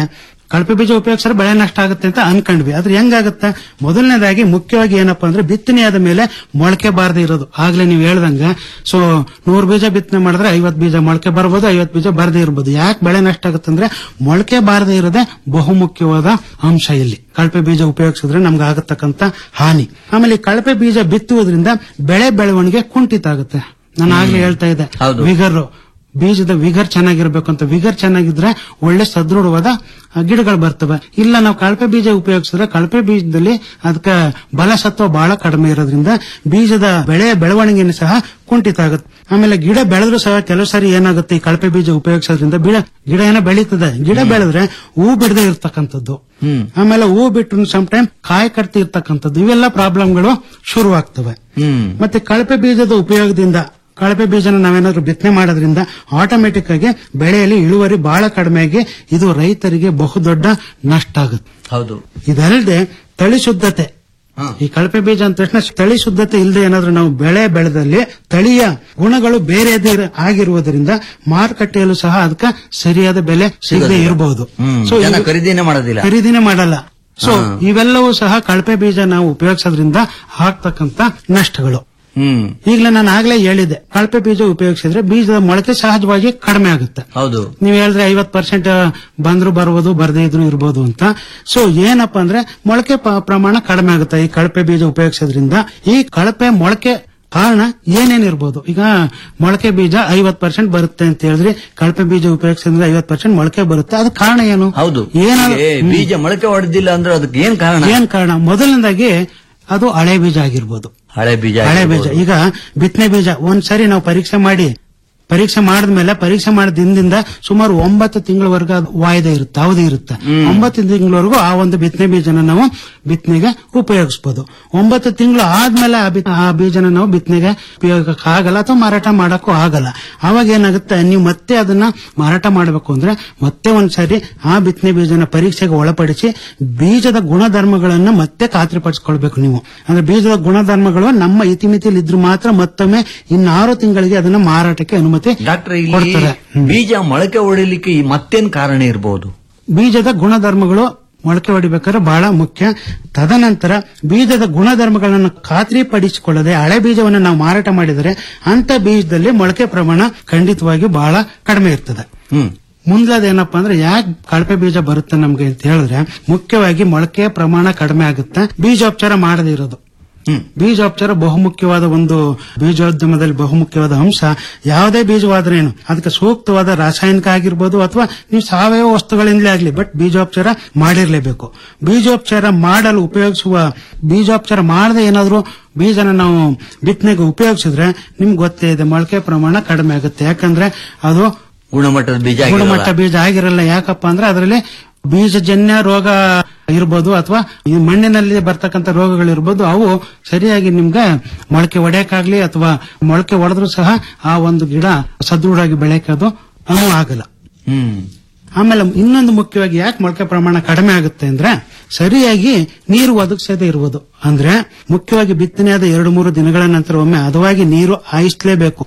ಕಳಪೆ ಬೀಜ ಉಪಯೋಗಿಸಿದ್ರೆ ಬೆಳೆ ನಷ್ಟ ಆಗುತ್ತೆ ಅಂತ ಅನ್ಕೊಂಡ್ವಿ ಆದ್ರೆ ಹೆಂಗಾಗುತ್ತೆ ಮೊದಲನೇದಾಗಿ ಮುಖ್ಯವಾಗಿ ಏನಪ್ಪಾ ಅಂದ್ರೆ ಬಿತ್ತನೆ ಆದ ಮೇಲೆ ಮೊಳಕೆ ಬಾರದೆ ಇರೋದು ಆಗ್ಲೇ ನೀವು ಹೇಳ್ದಂಗ ಸೊ ನೂರು ಬೀಜ ಬಿತ್ತನೆ ಮಾಡಿದ್ರೆ ಐವತ್ ಬೀಜ ಮೊಳಕೆ ಬರ್ಬೋದು ಐವತ್ ಬೀಜ ಬರದೇ ಇರ್ಬೋದು ಯಾಕೆ ಬೆಳೆ ನಷ್ಟ ಆಗುತ್ತೆ ಅಂದ್ರೆ ಮೊಳಕೆ ಬಾರದೆ ಇರೋದೇ ಬಹುಮುಖ್ಯವಾದ ಅಂಶ ಇಲ್ಲಿ ಕಳಪೆ ಬೀಜ ಉಪಯೋಗಿಸಿದ್ರೆ ನಮ್ಗೆ ಆಗತಕ್ಕಂತ ಹಾನಿ ಆಮೇಲೆ ಈ ಕಳಪೆ ಬೀಜ ಬಿತ್ತುವುದರಿಂದ ಬೆಳೆ ಬೆಳವಣಿಗೆ ಕುಂಠಿತ ಆಗುತ್ತೆ ನಾನು ಆಗ್ಲೇ ಹೇಳ್ತಾ ಇದ್ದೆ ಹೌದು. ವಿಗರ್ ಬೀಜದ ವಿಗರ್ ಚೆನ್ನಾಗಿರ್ಬೇಕು ಅಂತ ವಿಗರ್ ಚೆನ್ನಾಗಿದ್ರೆ ಒಳ್ಳೆ ಸದೃಢವಾದ ಆ, ಗಿಡಗಳು ಬರ್ತವೆ ಇಲ್ಲ ನಾವು ಕಳಪೆ ಬೀಜ ಉಪಯೋಗಿಸಿದ್ರೆ ಕಳಪೆ ಬೀಜದಲ್ಲಿ ಅದಕ್ಕೆ ಬಲಸತ್ವ ಬಹಳ ಕಡಿಮೆ ಇರೋದ್ರಿಂದ ಬೀಜದ ಬೆಳೆಯ ಬೆಳವಣಿಗೆಯನ್ನು ಸಹ ಕುಂಠಿತ ಆಗುತ್ತೆ ಆಮೇಲೆ ಗಿಡ ಬೆಳೆದ್ರು ಸಹ ಕೆಲವು ಸಾರಿ ಏನಾಗುತ್ತೆ ಈ ಕಳಪೆ ಬೀಜ ಉಪಯೋಗಿಸೋದ್ರಿಂದ ಗಿಡ ಗಿಡ ಏನೋ ಬೆಳೀತದೆ ಗಿಡ ಬೆಳೆದ್ರೆ ಹೂ ಬಿಡದೆ ಇರ್ತಕ್ಕಂಥದ್ದು ಹ್ಮ್. ಆಮೇಲೆ ಹೂ ಬಿಟ್ಟು ಸಮ್ ಟೈಮ್ ಕಾಯಿ ಕಟ್ತಿ ಇರ್ತಕ್ಕಂಥದ್ದು ಇವೆಲ್ಲ ಪ್ರಾಬ್ಲಮ್ಗಳು ಶುರುವಾಗ್ತವೆ ಹ್ಮ್ ಮತ್ತೆ ಕಳಪೆ ಬೀಜದ ಉಪಯೋಗದಿಂದ ಕಳಪೆ ಬೀಜನ ನಾವೇನಾದ್ರೂ ಬಿತ್ತನೆ ಮಾಡೋದ್ರಿಂದ ಆಟೋಮೆಟಿಕ್ ಆಗಿ ಬೆಳೆಯಲ್ಲಿ ಇಳುವರಿ ಬಹಳ ಕಡಿಮೆಯಾಗಿ ಇದು ರೈತರಿಗೆ ಬಹುದೊಡ್ಡ ನಷ್ಟ ಆಗುತ್ತೆ ಹೌದು ಇದಲ್ಲದೆ ತಳಿ ಶುದ್ಧತೆ ಹಾ. ಈ ಕಳಪೆ ಬೀಜ ಅಂದ ತಕ್ಷಣ ತಳಿ ಶುದ್ಧತೆ ಇಲ್ಲದೆ ಏನಾದ್ರೂ ನಾವು ಬೆಳೆ ಬೆಳೆದಲ್ಲಿ ತಳಿಯ ಗುಣಗಳು ಬೇರೆದೇ ಇರ- ಆಗಿರುವುದರಿಂದ ಮಾರುಕಟ್ಟೆಯಲ್ಲೂ ಸಹ ಅದಕ್ಕೆ ಸರಿಯಾದ ಬೆಲೆ ಸಿಗದೆ ಇರಬಹುದು ಹ್ಮ್ ಸೊ ಜನ ಖರೀದಿನೇ ಮಾಡೋದಿಲ್ಲ ಖರೀದಿನೇ ಮಾಡಲ್ಲ ಸೊ ಹಾ. ಇವೆಲ್ಲವೂ ಸಹ ಕಳಪೆ ಬೀಜ ನಾವು ಉಪಯೋಗಿಸೋದ್ರಿಂದ ಆಗ್ತಕ್ಕಂತ ನಷ್ಟಗಳು ಹ್ಮ್ ಈಗಲೇ ನಾನು ಆಗ್ಲೇ ಹೇಳಿದೆ ಕಳಪೆ ಬೀಜ ಉಪಯೋಗಿಸಿದ್ರೆ ಬೀಜದ ಮೊಳಕೆ ಸಹಜವಾಗಿ ಕಡಿಮೆ ಆಗುತ್ತೆ ಹೌದು ನೀವು ಹೇಳಿದ್ರೆ ಐವತ್ ಪರ್ಸೆಂಟ್ ಬಂದ್ರು ಬರ್ಬೋದು ಬರ್ದೇ ಇದ್ರು ಇರ್ಬೋದು ಅಂತ ಸೊ ಏನಪ್ಪಾ ಅಂದ್ರೆ ಮೊಳಕೆ ಪ- ಪ್ರಮಾಣ ಕಡಿಮೆ ಆಗುತ್ತೆ ಈ ಕಳಪೆ ಬೀಜ ಉಪಯೋಗಿಸೋದ್ರಿಂದ ಈ ಕಳಪೆ ಮೊಳಕೆ ಕಾರಣ ಏನೇನಿರ್ಬೋದು ಈಗ ಮೊಳಕೆ ಬೀಜ ಐವತ್ ಪರ್ಸೆಂಟ್ ಬರುತ್ತೆ ಅಂತ ಹೇಳಿದ್ರೆ ಕಳಪೆ ಬೀಜ ಉಪಯೋಗಿಸೋದ್ರಿಂದ ಐವತ್ ಪರ್ಸೆಂಟ್ ಮೊಳಕೆ ಬರುತ್ತೆ ಅದ ಕಾರಣ ಏನು ಹೌದು ಏನಾದ್ರು ಏ, ಬೀಜ ಮೊಳಕೆ ಹೊಡೆದಿಲ್ಲ ಅಂದ್ರೆ ಅದಕ್ಕೆ ಏನ್ ಕಾರಣ ಏನ್ ಕಾರಣ ಮೊದಲನೇದಾಗಿ ಅದು ಹಳೆ ಬೀಜ ಆಗಿರ್ಬೋದು ಹಳೆ ಬೀಜ ಹಳೆ ಬೀಜ ಆಗಿರ್ಬೋದು. ಈಗ ಬಿತ್ತನೆ ಬೀಜ ಒಂದ್ಸರಿ ನಾವು ಪರೀಕ್ಷೆ ಮಾಡಿ ಪರೀಕ್ಷೆ ಮಾಡಿದ್ಮೇಲೆ ಪರೀಕ್ಷೆ ಮಾಡಿದ ದಿನದಿಂದ ಸುಮಾರು ಒಂಬತ್ತು ತಿಂಗಳವರೆಗೂ ಅದು ವಾಯ್ದೆ ಇರುತ್ತೆ ಅವಧಿ ಇರುತ್ತೆ ಒಂಬತ್ತು ತಿಂಗಳವರೆಗೂ ಆ ಒಂದು ಬಿತ್ತನೆ ಬೀಜನ ನಾವು ಬಿತ್ತನೆಗೆ ಉಪಯೋಗಿಸಬಹುದು ಒಂಬತ್ತು ತಿಂಗಳು ಆದ್ಮೇಲೆ ಆ ಬಿತ್- ಆ ಬೀಜನ ನಾವು ಬಿತ್ತನೆಗೆ ಉಪಯೋಗಕ್ಕೆ ಆಗಲ್ಲ ಅಥವಾ ಮಾರಾಟ ಮಾಡಕ್ಕೂ ಆಗಲ್ಲ ಅವಾಗ ಏನಾಗುತ್ತೆ ನೀವು ಮತ್ತೆ ಅದನ್ನ ಮಾರಾಟ ಮಾಡಬೇಕು ಅಂದ್ರೆ ಮತ್ತೆ ಒಂದ್ಸರಿ ಆ ಬಿತ್ತನೆ ಬೀಜನ ಪರೀಕ್ಷೆಗೆ ಒಳಪಡಿಸಿ ಬೀಜದ ಗುಣಧರ್ಮಗಳನ್ನ ಮತ್ತೆ ಖಾತ್ರಿಪಡಿಸ್ಕೊಳ್ಬೇಕು ನೀವು ಅಂದ್ರೆ ಬೀಜದ ಗುಣಧರ್ಮಗಳು ನಮ್ಮ ಇತಿಮಿತಿಯಲ್ಲಿ ಇದ್ರು ಮಾತ್ರ ಮತ್ತೊಮ್ಮೆ ಇನ್ನಾರು ತಿಂಗಳಿಗೆ ಅದನ್ನ ಮಾರಾಟಕ್ಕೆ ಅನುಮತಿ ಡಾಕ್ಟರ್ ಇಲ್ಲಿ ಕೊಡ್ತಾರೆ ಹ್ಮ್. ಬೀಜ ಮೊಳಕೆ ಹೊಡಿಲಿಕ್ಕೆ ಈ ಮತ್ತೇನ್ ಕಾರಣ ಇರಬಹುದು ಬೀಜದ ಗುಣಧರ್ಮಗಳು ಮೊಳಕೆ ಹೊಡಿಬೇಕಾದ್ರೆ ಬಹಳ ಮುಖ್ಯ ತದನಂತರ ಬೀಜದ ಗುಣಧರ್ಮಗಳನ್ನು ಖಾತ್ರಿಪಡಿಸಿಕೊಳ್ಳದೆ ಹಳೆ ಬೀಜವನ್ನು ನಾವು ಮಾರಾಟ ಮಾಡಿದರೆ ಅಂತ ಬೀಜದಲ್ಲಿ ಮೊಳಕೆ ಪ್ರಮಾಣ ಖಂಡಿತವಾಗಿ ಬಹಳ ಕಡಿಮೆ ಇರ್ತದೆ ಹ್ಮ್ ಮುಂದ್ಲದೇನಪ್ಪ ಅಂದ್ರೆ ಯಾಕೆ ಕಳಪೆ ಬೀಜ ಬರುತ್ತೆ ನಮ್ಗೆ ಅಂತ ಹೇಳಿದ್ರೆ ಮುಖ್ಯವಾಗಿ ಮೊಳಕೆ ಪ್ರಮಾಣ ಕಡಿಮೆ ಆಗುತ್ತೆ ಬೀಜೋಪಚಾರ ಮಾಡದೇ ಇರೋದು ಹ್ಮ್ ಬೀಜೋಪಚಾರ ಬಹುಮುಖ್ಯವಾದ ಒಂದು ಬೀಜೋದ್ಯಮದಲ್ಲಿ ಬಹುಮುಖ್ಯವಾದ ಅಂಶ ಯಾವುದೇ ಬೀಜವಾದ್ರೇನು ಅದಕ್ಕೆ ಸೂಕ್ತವಾದ ರಾಸಾಯನಿಕ ಆಗಿರ್ಬೋದು ಅಥವಾ ನೀವು ಸಾವಯವ ವಸ್ತುಗಳಿಂದಲೇ ಆಗಲಿ ಬಟ್ ಬೀಜೋಪಚಾರ ಮಾಡಿರ್ಲೇಬೇಕು ಬೀಜೋಪಚಾರ ಮಾಡಲು ಉಪಯೋಗಿಸುವ ಬೀಜೋಪಚಾರ ಮಾಡದೆ ಏನಾದ್ರೂ ಬೀಜನ ನಾವು ಬಿತ್ತನೆಗೆ ಉಪಯೋಗಿಸಿದ್ರೆ ನಿಮ್ಗೆ ಗೊತ್ತೇ ಇದೆ ಮೊಳಕೆ ಪ್ರಮಾಣ ಕಡಿಮೆ ಆಗುತ್ತೆ ಯಾಕಂದ್ರೆ ಅದು ಗುಣಮಟ್ಟದ ಬೀಜ ಗುಣಮಟ್ಟ ಆಗಿರಲ್ಲ. ಬೀಜ ಆಗಿರಲ್ಲ ಯಾಕಪ್ಪ ಅಂದ್ರೆ ಅದರಲ್ಲಿ ಬೀಜಜನ್ಯ ರೋಗ ಇರ್ಬೋದು ಅಥವಾ ಈ ಮಣ್ಣಿನಲ್ಲಿ ಬರ್ತಕ್ಕಂಥ ರೋಗಗಳಿರ್ಬೋದು ಅವು ಸರಿಯಾಗಿ ನಿಮ್ಗೆ ಮೊಳಕೆ ಒಡೆಯಕ್ಕಾಗ್ಲಿ ಅಥವಾ ಮೊಳಕೆ ಒಡೆದ್ರು ಸಹ ಆ ಒಂದು ಗಿಡ ಸದೃಢವಾಗಿ ಬೆಳೆಯೋದು ಅವು ಆಗಲ್ಲ ಹ್ಮ್ ಆಮೇಲೆ ಇನ್ನೊಂದು ಮುಖ್ಯವಾಗಿ ಯಾಕೆ ಮೊಳಕೆ ಪ್ರಮಾಣ ಕಡಿಮೆ ಆಗುತ್ತೆ ಅಂದ್ರೆ ಸರಿಯಾಗಿ ನೀರು ಒದಗಿಸದೇ ಇರುವುದು ಅಂದ್ರೆ ಮುಖ್ಯವಾಗಿ ಬಿತ್ತನೆಯಾದ ಎರಡು ಮೂರು ದಿನಗಳ ನಂತರ ಒಮ್ಮೆ ಹದವಾಗಿ ನೀರು ಹಾಯಿಸಲೇಬೇಕು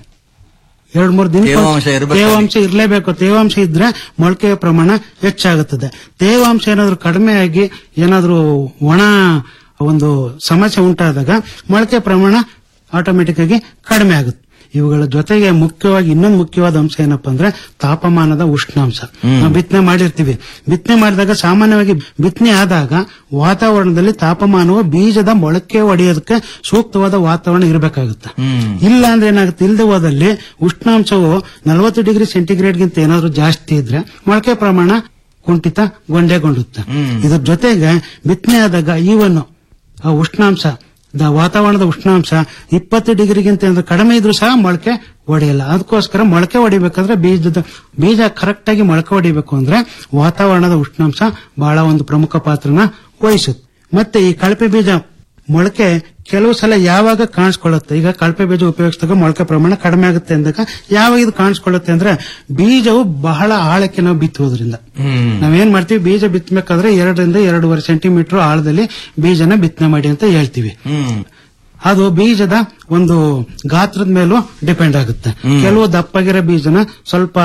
ಎರಡು ಮೂರು ದಿನ ತೇವಾಂಶ ಇರ್ಬೇಕು. ತೇವಾಂಶ ಇರಲೇಬೇಕು ತೇವಾಂಶ ಇದ್ರೆ ಮೊಳಕೆಯ ಪ್ರಮಾಣ ಹೆಚ್ಚಾಗುತ್ತದೆ ತೇವಾಂಶ ಏನಾದ್ರೂ ಕಡಿಮೆ ಆಗಿ ಏನಾದ್ರೂ ಒಣ ಒಂದು ಸಮಸ್ಯೆ ಉಂಟಾದಾಗ ಮೊಳಕೆ ಪ್ರಮಾಣ ಆಟೋಮೆಟಿಕ್ ಆಗಿ ಕಡಿಮೆ ಆಗುತ್ತೆ ಇವುಗಳ ಜೊತೆಗೆ ಮುಖ್ಯವಾಗಿ ಇನ್ನೊಂದು ಮುಖ್ಯವಾದ ಅಂಶ ಏನಪ್ಪಾ ಅಂದ್ರೆ ತಾಪಮಾನದ ಉಷ್ಣಾಂಶ ನಾವು ಬಿತ್ತನೆ ಮಾಡಿರ್ತೀವಿ ಬಿತ್ತನೆ ಮಾಡಿದಾಗ ಸಾಮಾನ್ಯವಾಗಿ ಬಿತ್ತನೆ ಆದಾಗ ವಾತಾವರಣದಲ್ಲಿ ತಾಪಮಾನವು ಬೀಜದ ಮೊಳಕೆ ಒಡೆಯೋದಕ್ಕೆ ಸೂಕ್ತವಾದ ವಾತಾವರಣ ಇರಬೇಕಾಗುತ್ತೆ ಹ್ಮ್ ಇಲ್ಲ ಅಂದ್ರೆ ಏನಾಗುತ್ತೆ ಇಲ್ಲದೆ ಹೋದಲ್ಲಿ ಉಷ್ಣಾಂಶವು ನಲವತ್ತು ಡಿಗ್ರಿ ಸೆಂಟಿಗ್ರೇಡ್ಗಿಂತ ಏನಾದ್ರೂ ಜಾಸ್ತಿ ಇದ್ರೆ ಮೊಳಕೆ ಪ್ರಮಾಣ ಕುಂಠಿತ ಗೊಂಡೆಗೊಂಡುತ್ತೆ ಹ್ಮ್. ಇದ್ರ ಜೊತೆಗೆ ಬಿತ್ತನೆ ಆದಾಗ ಈವನ್ನು ಆ ಉಷ್ಣಾಂಶ ದ- ವಾತಾವರಣದ ಉಷ್ಣಾಂಶ ಇಪ್ಪತ್ತು ಡಿಗ್ರಿಗಿಂತ ಏನಾದ್ರೂ ಕಡಿಮೆ ಇದ್ರೂ ಸಹ ಮೊಳಕೆ ಒಡೆಯಲ್ಲ ಅದಕ್ಕೋಸ್ಕರ ಮೊಳಕೆ ಹೊಡಿಬೇಕಾದ್ರೆ ಬೀಜದ ಬೀಜ ಕರೆಕ್ಟ್ ಆಗಿ ಮೊಳಕೆ ಹೊಡಿಬೇಕು ಅಂದ್ರೆ ವಾತಾವರಣದ ಉಷ್ಣಾಂಶ ಬಹಳ ಒಂದು ಪ್ರಮುಖ ಪಾತ್ರನ ವಹಿಸುತ್ತೆ ಮತ್ತೆ ಈ ಕಳಪೆ ಬೀಜ ಮೊಳಕೆ ಕೆಲವು ಸಲ ಯಾವಾಗ ಕಾಣಿಸ್ಕೊಳ್ಳುತ್ತೆ ಈಗ ಕಳಪೆ ಬೀಜ ಉಪಯೋಗಿಸಿದಾಗ ಮೊಳಕೆ ಪ್ರಮಾಣ ಕಡಿಮೆ ಆಗುತ್ತೆ ಅಂದಾಗ ಯಾವಾಗ ಇದು ಕಾಣಿಸ್ಕೊಳ್ಳುತ್ತೆ ಅಂದ್ರೆ ಬೀಜವು ಬಹಳ ಆಳಕ್ಕೆ ನಾವು ಬಿತ್ತುವುದರಿಂದ ಹ್ಮ್ ನಾವೇನ್ ಮಾಡ್ತೀವಿ ಬೀಜ ಬಿತ್ತಬೇಕಾದ್ರೆ ಎರಡರಿಂದ ಎರಡೂವರೆ ಸೆಂಟಿಮೀಟರ್ ಆಳದಲ್ಲಿ ಬೀಜನ ಬಿತ್ತನೆ ಮಾಡಿ ಅಂತ ಹೇಳ್ತೀವಿ ಹ್ಮ್ ಅದು ಬೀಜದ ಒಂದು ಗಾತ್ರದ ಮೇಲೂ ಡಿಪೆಂಡ್ ಆಗುತ್ತೆ ಕೆಲವು ದಪ್ಪಗಿರೋ ಬೀಜನ ಸ್ವಲ್ಪ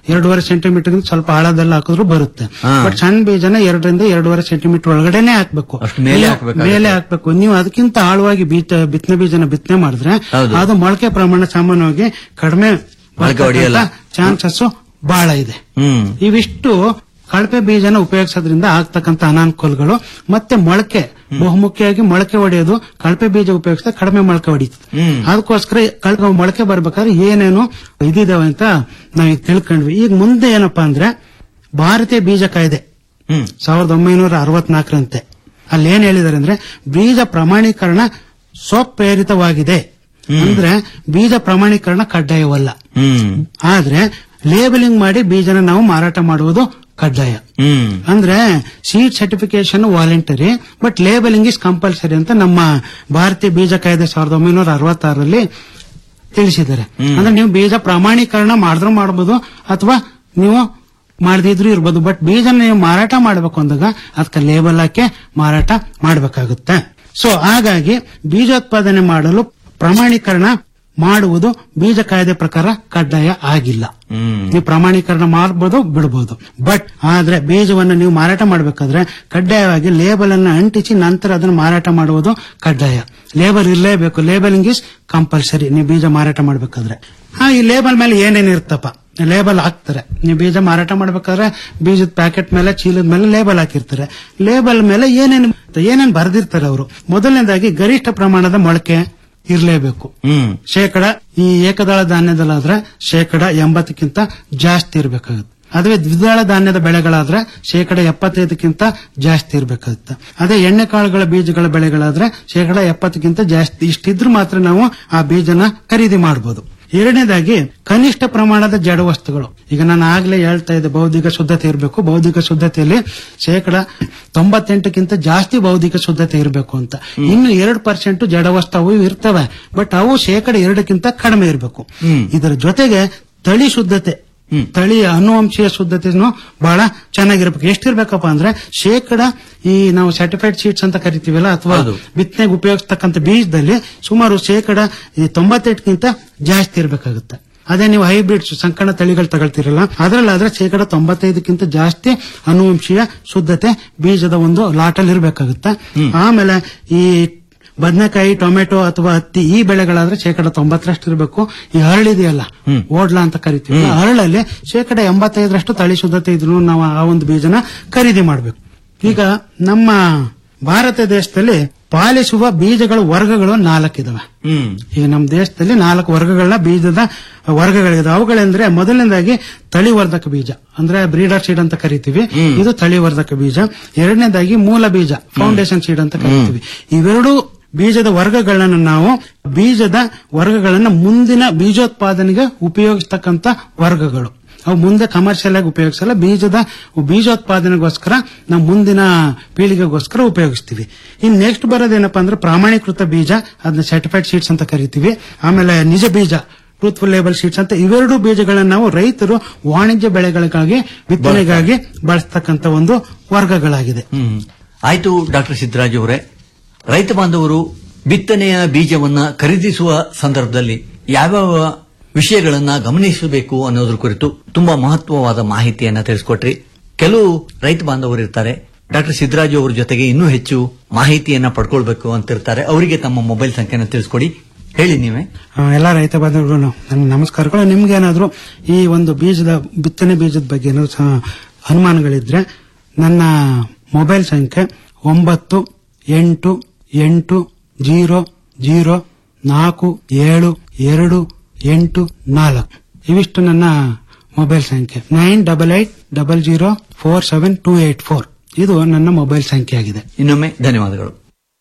ಎರಡೂವರೆ ಸೆಂಟಿಮೀಟರ್ ಸ್ವಲ್ಪ ಆಳದಲ್ಲಿ ಹಾಕಿದ್ರು ಬರುತ್ತೆ ಹಾ. ಬಟ್ ಸಣ್ಣ ಬೀಜನ ಎರಡರಿಂದ ಎರಡೂವರೆ ಸೆಂಟಿಮೀಟರ್ ಒಳಗಡೆನೆ ಹಾಕ್ಬೇಕು ಅಷ್ಟು ಮೇಲೆ ನೀವು ಹಾಕ್ಬೇಕಾಗುತ್ತೆ. ಮೇಲೆ ಹಾಕ್ಬೇಕು ನೀವು ಅದಕ್ಕಿಂತ ಆಳವಾಗಿ ಬೀಜ ಬಿತ್ತನೆ ಬೀಜನ ಬಿತ್ತನೆ ಮಾಡಿದ್ರೆ ಹೌದು. ಅದು ಮೊಳಕೆ ಪ್ರಮಾಣ ಸಾಮಾನ್ಯವಾಗಿ ಕಡಿಮೆ ಮೊಳಕೆ ಹೊಡೆಯಲ್ಲ. ಚಾನ್ಸಸ್ ಬಹಳ ಇದೆ ಹ್ಮ್ ಇವಿಷ್ಟು ಕಳಪೆ ಬೀಜನ ಉಪಯೋಗಿಸೋದ್ರಿಂದ ಆಗ್ತಕ್ಕಂತ ಅನಾನುಕೂಲಗಳು ಮತ್ತೆ ಮೊಳಕೆ ಬಹುಮುಖ್ಯವಾಗಿ ಮೊಳಕೆ ಹೊಡೆಯೋದು ಕಳಪೆ ಬೀಜ ಉಪಯೋಗಿಸಿದ್ರೆ ಕಡಿಮೆ ಮೊಳಕೆ ಹೊಡೀತದೆ ಹ್ಮ್. ಅದಕ್ಕೋಸ್ಕರ ಕಳಪೆ ಮೊಳಕೆ ಬರ್ಬೇಕಾದ್ರೆ ಏನೇನು ಇದಿದಾವೆ ಅಂತ ನಾವು ತಿಳ್ಕೊಂಡ್ವಿ ಈಗ ಮುಂದೆ ಏನಪ್ಪಾ ಅಂದ್ರೆ ಭಾರತೀಯ ಬೀಜ ಕಾಯ್ದೆ ಹ್ಮ್ ಸಾವಿರದ ಒಂಬೈನೂರ ಅರವತ್ನಾಲ್ಕರಂತೆ ಅಲ್ಲಿ ಏನ್ ಹೇಳಿದಾರೆ ಅಂದ್ರೆ ಬೀಜ ಪ್ರಮಾಣೀಕರಣ ಸ್ವಪ್ರೇರಿತವಾಗಿದೆ ಅಂದ್ರೆ ಬೀಜ ಪ್ರಮಾಣೀಕರಣ ಕಡ್ಡಾಯವಲ್ಲ ಹ್ಮ್ ಆದ್ರೆ ಲೇಬಲಿಂಗ್ ಮಾಡಿ ಬೀಜನ ನಾವು ಮಾರಾಟ ಮಾಡುವುದು ಕಡ್ಡಾಯ ಹ್ಮ್ ಅಂದ್ರೆ seed certification voluntary but labelling is compulsory ಅಂತ ನಮ್ಮ ಭಾರತೀಯ ಬೀಜ ಕಾಯ್ದೆ ಸಾವಿರದ ಒಂಬೈನೂರ ಅರವತ್ತಾರರಲ್ಲಿ ತಿಳಿಸಿದ್ದಾರೆ ಅಂದ್ರೆ ನೀವು ಬೀಜ ಪ್ರಮಾಣೀಕರಣ ಮಾಡಿದ್ರು ಮಾಡಬಹುದು ಅಥವಾ ನೀವು ಮಾಡದಿದ್ರು ಇರ್ಬೋದು ಬಟ್ ಬೀಜನ ನೀವು ಮಾರಾಟ ಮಾಡಬೇಕು ಅಂದಾಗ ಅದಕ್ಕೆ ಲೇಬಲ್ ಹಾಕಿ ಮಾರಾಟ ಮಾಡಬೇಕಾಗುತ್ತೆ ಸೊ ಹಾಗಾಗಿ ಬೀಜೋತ್ಪಾದನೆ ಮಾಡಲು ಪ್ರಮಾಣೀಕರಣ ಮಾಡುವುದು ಬೀಜ ಕಾಯ್ದೆ ಪ್ರಕಾರ ಕಡ್ಡಾಯ ಆಗಿಲ್ಲ ಹ್ಮ್ ನೀವು ಪ್ರಮಾಣೀಕರಣ ಮಾಡಬಹುದು ಬಿಡಬಹುದು ಬಟ್ ಆದ್ರೆ ಬೀಜವನ್ನು ನೀವು ಮಾರಾಟ ಮಾಡಬೇಕಾದ್ರೆ ಕಡ್ಡಾಯವಾಗಿ ಲೇಬಲ್ ಅನ್ನು ಅಂಟಿಸಿ ನಂತರ ಅದನ್ನು ಮಾರಾಟ ಮಾಡುವುದು ಕಡ್ಡಾಯ ಲೇಬಲ್ ಇರಲೇಬೇಕು ಲೇಬಲಿಂಗ್ ಇಸ್ ಕಂಪಲ್ಸರಿ ನೀವು ಬೀಜ ಮಾರಾಟ ಮಾಡಬೇಕಾದ್ರೆ ಹಾ ಈ ಲೇಬಲ್ ಮೇಲೆ ಏನೇನ್ ಇರ್ತಪ್ಪ ಲೇಬಲ್ ಹಾಕ್ತಾರೆ ನೀವು ಬೀಜ ಮಾರಾಟ ಮಾಡ್ಬೇಕಾದ್ರೆ ಬೀಜದ ಪ್ಯಾಕೆಟ್ ಮೇಲೆ ಚೀಲದ ಮೇಲೆ ಲೇಬಲ್ ಹಾಕಿರ್ತಾರೆ ಲೇಬಲ್ ಮೇಲೆ ಏನೇನು ಏನೇನ್ ಬರೆದಿರ್ತಾರೆ ಅವರು ಮೊದಲನೇದಾಗಿ ಗರಿಷ್ಠ ಪ್ರಮಾಣದ ಮೊಳಕೆ ಇರಲೇಬೇಕು ಹ್ಮ್ ಶೇಕಡ ಈ ಏಕದಳ ಧಾನ್ಯದಲ್ಲಾದ್ರೆ ಶೇಕಡ ಎಂಬತ್ತಕ್ಕಿಂತ ಜಾಸ್ತಿ ಇರಬೇಕಾಗುತ್ತೆ ಅದೇ ದ್ವಿದಳ ಧಾನ್ಯದ ಬೆಳೆಗಳಾದ್ರೆ ಶೇಕಡ ಎಪ್ಪತ್ತೈದಕ್ಕಿಂತ ಜಾಸ್ತಿ ಇರಬೇಕಾಗುತ್ತೆ ಅದೇ ಎಣ್ಣೆ ಕಾಳುಗಳ ಬೀಜಗಳ ಬೆಳೆಗಳಾದ್ರೆ ಶೇಕಡ ಎಪ್ಪತ್ತಕ್ಕಿಂತ ಜಾಸ್ತಿ ಇಷ್ಟಿದ್ರು ಮಾತ್ರ ನಾವು ಆ ಬೀಜನ ಖರೀದಿ ಮಾಡಬಹುದು ಎರಡನೇದಾಗಿ ಕನಿಷ್ಠ ಪ್ರಮಾಣದ ಜಡ ವಸ್ತುಗಳು ಈಗ ನಾನು ಆಗ್ಲೇ ಹೇಳ್ತಾ ಇದ್ದೆ ಬೌದ್ಧಿಕ ಶುದ್ಧತೆ ಇರಬೇಕು ಬೌದ್ಧಿಕ ಶುದ್ಧತೆಯಲ್ಲಿ ಶೇಕಡ ತೊಂಬತ್ತೆಂಟಕ್ಕಿಂತ ಜಾಸ್ತಿ ಬೌದ್ಧಿಕ ಶುದ್ಧತೆ ಇರಬೇಕು ಅಂತ ಇನ್ನು ಎರಡು ಪರ್ಸೆಂಟ್ ಜಡ ವಸ್ತು ಅವು ಇರ್ತವೆ ಬಟ್ ಅವು ಶೇಕಡ ಎರಡಕ್ಕಿಂತ ಕಡಿಮೆ ಇರಬೇಕು ಇದರ ಜೊತೆಗೆ ತಳಿ ಶುದ್ಧತೆ ತಳಿಯ ಅನುವಂಶೀಯ ಶುದ್ಧತೆನೂ ಬಹಳ ಚೆನ್ನಾಗಿರ್ಬೇಕು ಎಷ್ಟಿರ್ಬೇಕಪ್ಪ ಅಂದ್ರೆ ಶೇಕಡ ಈ ನಾವು ಸರ್ಟಿಫೈಡ್ ಸೀಡ್ಸ್ ಅಂತ ಕರಿತೀವಲ್ಲ ಅಥವಾ ಹೌದು. ಬಿತ್ತನೆಗೆ ಉಪಯೋಗಿಸ್ತಕ್ಕಂಥ ಬೀಜದಲ್ಲಿ ಸುಮಾರು ಶೇಕಡ ಈ ತೊಂಬತ್ತೆಂಟಕ್ಕಿಂತ ಜಾಸ್ತಿ ಇರಬೇಕಾಗುತ್ತೆ ಅದೇ ನೀವು ಹೈಬ್ರಿಡ್ಸ್ ಸಂಕಣ ತಳಿಗಳು ತಗೊಳ್ತಿರಲ್ಲ ಅದರಲ್ಲಾದ್ರೆ ಶೇಕಡ ತೊಂಬತ್ತೈದಕ್ಕಿಂತ ಜಾಸ್ತಿ ಅನುವಂಶೀಯ ಶುದ್ಧತೆ ಬೀಜದ ಒಂದು ಲಾಟಲ್ಲಿ ಇರಬೇಕಾಗುತ್ತೆ ಆಮೇಲೆ ಈ ಬದನೆಕಾಯಿ ಟೊಮೆಟೊ ಅಥವಾ ಹತ್ತಿ ಈ ಬೆಳೆಗಳಾದ್ರೆ ಶೇಕಡ ತೊಂಬತ್ತರಷ್ಟು ಇರಬೇಕು ಈ ಹರಳಿದೆಯಲ್ಲ ಓಡ್ಲ ಅಂತ ಕರಿತೀವಿ ಆ ಹರಳಲ್ಲಿ ಶೇಕಡ ಎಂಬತ್ತೈದರಷ್ಟು ತಳಿ ಶುದ್ಧತೆ ಇದ್ರು ನಾವು ಆ ಒಂದು ಬೀಜನ ಖರೀದಿ ಮಾಡಬೇಕು ಈಗ ನಮ್ಮ ಭಾರತ ದೇಶದಲ್ಲಿ ಪಾಲಿಸುವ ಬೀಜಗಳ ವರ್ಗಗಳು ನಾಲ್ಕಿದಾವೆ ಹ್ಮ್ ಈಗ ನಮ್ಮ ದೇಶದಲ್ಲಿ ನಾಲ್ಕು ವರ್ಗಗಳನ್ನ ಬೀಜದ ವರ್ಗಗಳಿದೆ ಅವುಗಳೆಂದ್ರೆ ಮೊದಲನೇದಾಗಿ ತಳಿವರ್ಧಕ ಬೀಜ ಅಂದ್ರೆ ಬ್ರೀಡರ್ ಸೀಡ್ ಅಂತ ಕರಿತೀವಿ ಇದು ತಳಿವರ್ಧಕ ಬೀಜ ಎರಡನೇದಾಗಿ ಮೂಲ ಬೀಜ ಫೌಂಡೇಶನ್ ಸೀಡ್ ಅಂತ ಕರಿತೀವಿ ಇವೆರಡು ಬೀಜದ ವರ್ಗಗಳನ್ನು ನಾವು ಬೀಜದ ವರ್ಗಗಳನ್ನ ಮುಂದಿನ ಬೀಜೋತ್ಪಾದನೆಗೆ ಉಪಯೋಗಿಸ್ತಕ್ಕಂತ ವರ್ಗಗಳು ಅವು ಮುಂದೆ ಕಮರ್ಷಿಯಲ್ ಆಗಿ ಉಪಯೋಗಿಸಲ್ಲ ಬೀಜದ ಬೀಜೋತ್ಪಾದನೆಗೋಸ್ಕರ ನಾವು ಮುಂದಿನ ಪೀಳಿಗೆಗೋಸ್ಕರ ಉಪಯೋಗಿಸ್ತೀವಿ ಇನ್ ನೆಕ್ಸ್ಟ್ ಬರೋದೇನಪ್ಪಾ ಅಂದ್ರೆ ಪ್ರಾಮಾಣೀಕೃತ ಬೀಜ ಅದನ್ನ ಸರ್ಟಿಫೈಡ್ ಸೀಡ್ಸ್ ಅಂತ ಕರಿತೀವಿ ಆಮೇಲೆ ನಿಜ ಬೀಜ ಟ್ರೂತ್ಫುಲ್ ಲೇಬಲ್ ಸೀಡ್ಸ್ ಅಂತ ಇವೆರಡು ಬೀಜಗಳನ್ನ ನಾವು ರೈತರು ವಾಣಿಜ್ಯ ಬೆಳೆಗಳಿಗಾಗಿ ಬಿತ್ತನೆಗಾಗಿ ಬಳಸ್ತಕ್ಕಂತ ಒಂದು ವರ್ಗಗಳಾಗಿದೆ ಹ್ಮ್ ಆಯ್ತು ಡಾಕ್ಟರ್ ಸಿದ್ದರಾಜ್ ಅವರೇ ರೈತ ಬಾಂಧವರು ಬಿತ್ತನೆಯ ಬೀಜವನ್ನ ಖರೀದಿಸುವ ಸಂದರ್ಭದಲ್ಲಿ ಯಾವ್ಯಾವ ವಿಷಯಗಳನ್ನ ಗಮನಿಸಬೇಕು ಅನ್ನೋದ್ರ ಕುರಿತು ತುಂಬಾ ಮಹತ್ವವಾದ ಮಾಹಿತಿಯನ್ನ ತಿಳಿಸ್ಕೊಟ್ರಿ ಕೆಲವು ರೈತ ಬಾಂಧವರು ಇರ್ತಾರೆ ಡಾಕ್ಟರ್ ಸಿದ್ದರಾಜು ಅವ್ರ ಜೊತೆಗೆ ಇನ್ನೂ ಹೆಚ್ಚು ಮಾಹಿತಿಯನ್ನ ಪಡ್ಕೊಳ್ಬೇಕು ಅಂತಿರ್ತಾರೆ ಅವರಿಗೆ ತಮ್ಮ ಮೊಬೈಲ್ ಸಂಖ್ಯೆನ ತಿಳಿಸ್ಕೊಡಿ ಹೇಳಿ ನೀವೇ ಆ, ಎಲ್ಲ ರೈತ ಬಾಂಧವರುಗಳು ನನ್ನ ನಮಸ್ಕಾರಗಳು ನಿಮ್ಗೇನಾದ್ರೂ ಈ ಒಂದು ಬೀಜದ ಬಿತ್ತನೆ ಬೀಜದ ಬಗ್ಗೆ ಏನಾದ್ರು ಸ- ಅನುಮಾನಗಳಿದ್ರೆ ನನ್ನ ಮೊಬೈಲ್ ಸಂಖ್ಯೆ ಒಂಬತ್ತು ಎಂಟು ಎಂಟು ಜೀರೋ ಜೀರೋ ನಾಲ್ಕು ಏಳು ಎರಡು ಎಂಟು ನಾಲ್ಕು ಇವಿಷ್ಟು ನನ್ನ ಮೊಬೈಲ್ ಸಂಖ್ಯೆ nine double eight double zero four seven two eight four ಇದು ನನ್ನ ಮೊಬೈಲ್ ಸಂಖ್ಯೆ ಆಗಿದೆ ಇನ್ನೊಮ್ಮೆ ಧನ್ಯವಾದಗಳು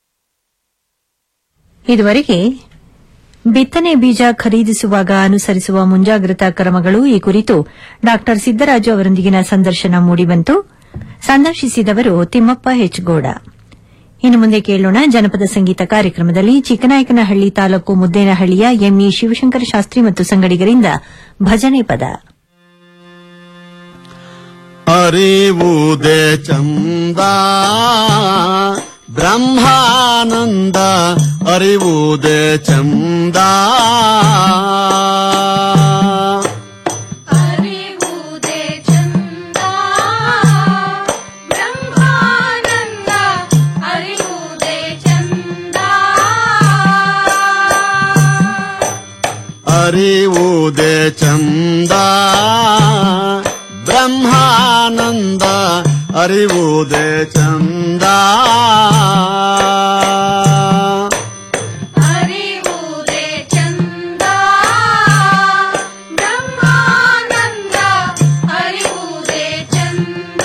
ಇದುವರೆಗೆ ಬಿತ್ತನೆ ಬೀಜ ಖರೀದಿಸುವಾಗ ಅನುಸರಿಸುವ ಮುಂಜಾಗ್ರತಾ ಕ್ರಮಗಳು ಈ ಕುರಿತು ಡಾ ಸಿದ್ದರಾಜು ಅವರೊಂದಿಗಿನ ಸಂದರ್ಶನ ಮೂಡಿಬಂತು ಸಂದರ್ಶಿಸಿದವರು ತಿಮ್ಮಪ್ಪ ಹೆಚ್ಗೋಡ ಇನ್ನು ಮುಂದೆ ಕೇಳೋಣ ಜನಪದ ಸಂಗೀತ ಕಾರ್ಯಕ್ರಮದಲ್ಲಿ ಚಿಕ್ಕನಾಯಕನಹಳ್ಳಿ ತಾಲೂಕು ಮುದ್ದೇನಹಳ್ಳಿಯ ಎಂಇ ಶಿವಶಂಕರ ಶಾಸ್ತ್ರಿ ಮತ್ತು ಸಂಗಡಿಗರಿಂದ ಭಜನೆ ಪದ ಅರಿವುದೇ ಚಂದ ಬ್ರಹ್ಮಾನಂದ ಅರಿವುದೇ ಚಂದ ಅರಿವುದೇ ಬ್ರಹ್ಮಾನಂದ ಅರಿವುದೇ ಚಂದ ಅರಿವುದೇ ಚಂದ ಬ್ರಹ್ಮಾನಂದ ಅರಿವುದೇ ಚಂದ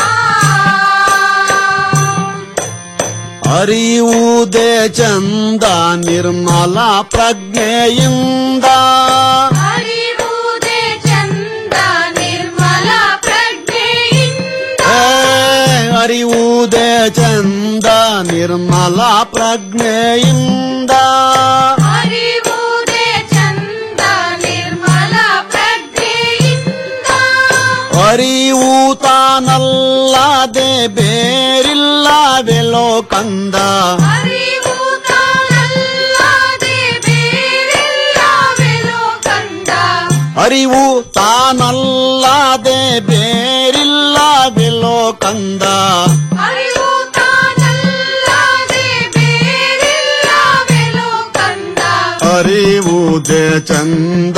ಅರಿವುದೇ ಚಂದ ನಿರ್ಮಲ ಪ್ರಜ್ಞೆಯಿಂದ ಅರಿವುದೇ ಚಂದ ನಿರ್ಮಲ ಪ್ರಜ್ಞೆಯಿಂದ ಏ, ಅರಿವುದೇ ಚಂದ ನಿರ್ಮಲ ಪ್ರಜ್ಞೆಯಿಂದ ಅರಿವುದೇ ಚಂದ ನಿರ್ಮಲ ಪ್ರಜ್ಞೆಯಿಂದ ಅರಿವು ತಾನಲ್ಲದೆ ಬೇರಿಲ್ಲವೆಲೋ ಕಂದ ಅರಿವು ತಾನಲ್ಲದೆ ಬೇರೆಲ್ಲವೆಲ್ಲೋ ಕಂದ ಅರಿವು ತಾನಲ್ಲದೆ ಬೇರಿಲ್ಲವೆಲೋ ಕಂದ ಅರಿವು ತಾನಲ್ಲದೆ ಬೇರೆಲ್ಲವೆಲ್ಲೋ ಕಂದ ಅರಿವುದೇ ಚಂದ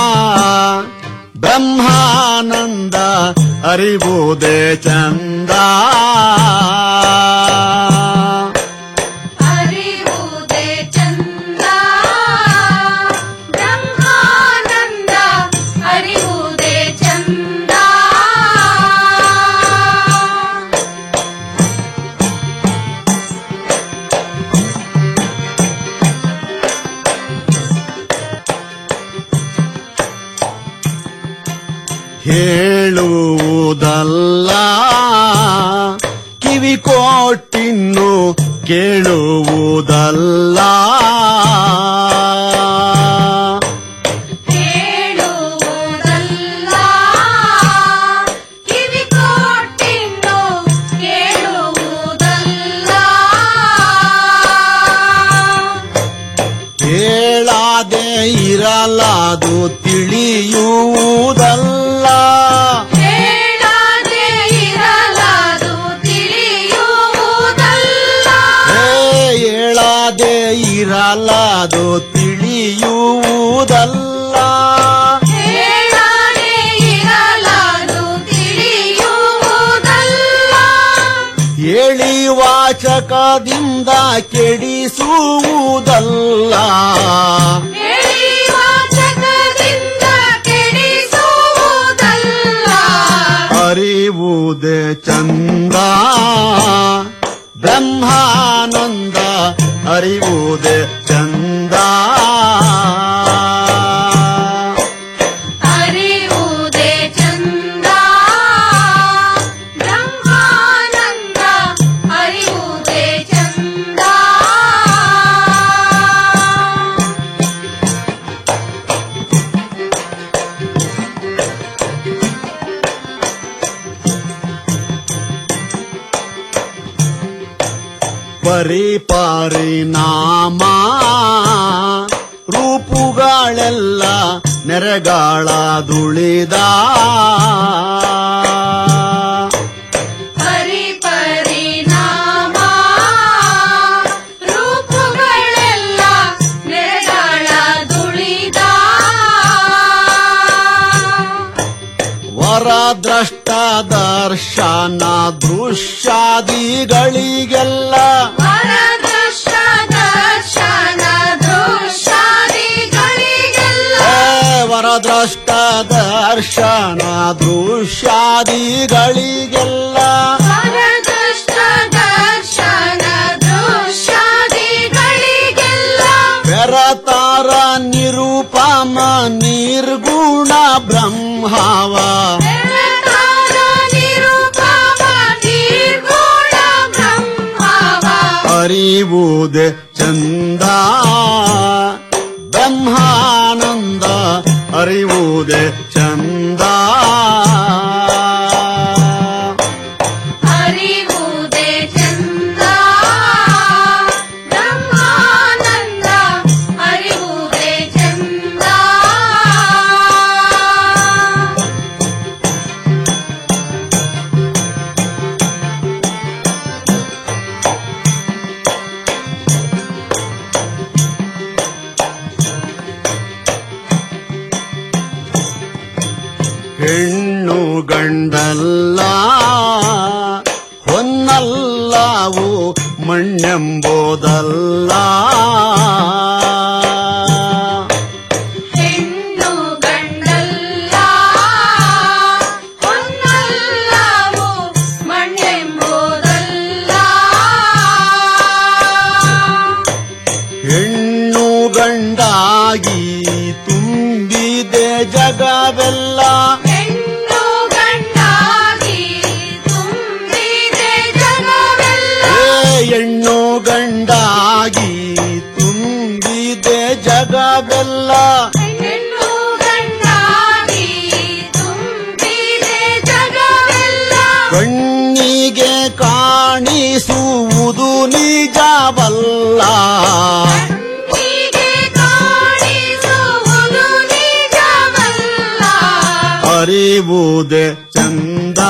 ಬ್ರಹ್ಮಾನಂದ ಅರಿವುದೇ ಚಂದ ಅರಿವುದೇ ಚಂದ ಬ್ರಹ್ಮಾನಂದ ಅರಿವುದೇ ಚಂದ ಹೇಳುವುದಲ್ಲ ಕಿವಿ ಕೊಟ್ಟಿನ್ನು ಕೇಳುವುದಲ್ಲ ಹೇಳುವುದಲ್ಲ ಕಿವಿ ಕೊಟ್ಟಿನ್ನು ಕೇಳುವುದಲ್ಲ ಹೇಳಾದೆ ಇರಲಾದು ತಿಳಿಯುವುದಲ್ಲ ಹೇಳದೆ ಇರಲಾದು ತಿಳಿಯುವುದಲ್ಲ ಹೇ ಹೇಳಾದೆ ಇರಲಾದು ತಿಳಿಯುವುದಲ್ಲ ಹೇಳದೆ ಇರಲಾದು ತಿಳಿಯುವುದಲ್ಲ ಹೇಳಿ ವಾಚಕದಿಂದ ಕೆಡಿಸುವುದಲ್ಲ ಹೇಳಿ ವಾಚಕದಿಂದ ಕೆಡಿಸುವುದಲ್ಲ ಅರಿವುದೇ ಚಂದ ಬ್ರಹ್ಮಾನಂದ ಅರಿವುದೇ ಚಂದ ಅರಿವುದೇ ಚಂದ ಬ್ರಹ್ಮಾನಂದ ಅರಿವುದೇ ಚಂದ ಪರಿ ಪರಿಣಾಮ ರೂಪುಗಳೆಲ್ಲ ನೆರೆಗಾಳ ದುಳಿದ ಪರಿ ಪರಿಣಾಮ ರೂಪುಗಳೆಲ್ಲ ನೆರೆಗಳ ದುಳಿದ ವರದ್ರಷ್ಟ ದರ್ಶನ ದೃಶ್ಯಾದಿಗಳಿಗೆಲ್ಲ ವರದೃಷ್ಟ ದರ್ಶನ ದೃಶ್ಯಾದಿಗಳಿಗೆಲ್ಲ ಏ ವರದ್ರಷ್ಟ ದರ್ಶನ ದೃಶ್ಯಾದಿಗಳಿಗೆಲ್ಲ ವರದೃಷ್ಟ ದರ್ಶನ ದೃಶ್ಯಾದಿಗಳಿಗೆಲ್ಲ ಬೆರತಾರ ನಿರುಪಮ ನಿರ್ಗುಣ ಬ್ರಹ್ಮವ ಬೆಳಕಾದ ನಿರುಪಮ ನಿರ್ಗುಣ ಬ್ರಹ್ಮವ ಅರಿವುದೇ ಚಂದ ಬ್ರಹ್ಮಾನಂದ ಅರಿವುದೇ ಚಂದ ಅರಿವುದೇ ಚಂದ ಬ್ರಹ್ಮಾನಂದ ಅರಿವುದೇ ಚಂದ ಕಣ್ಣಿಗೆ ಕಾಣಿಸುವುದು ನಿಜವಲ್ಲ ಹೀಗೆ ಕಾಣಿಸುವುದು ನಿಜವಲ್ಲ ಅರಿವುದೇ ಚಂದ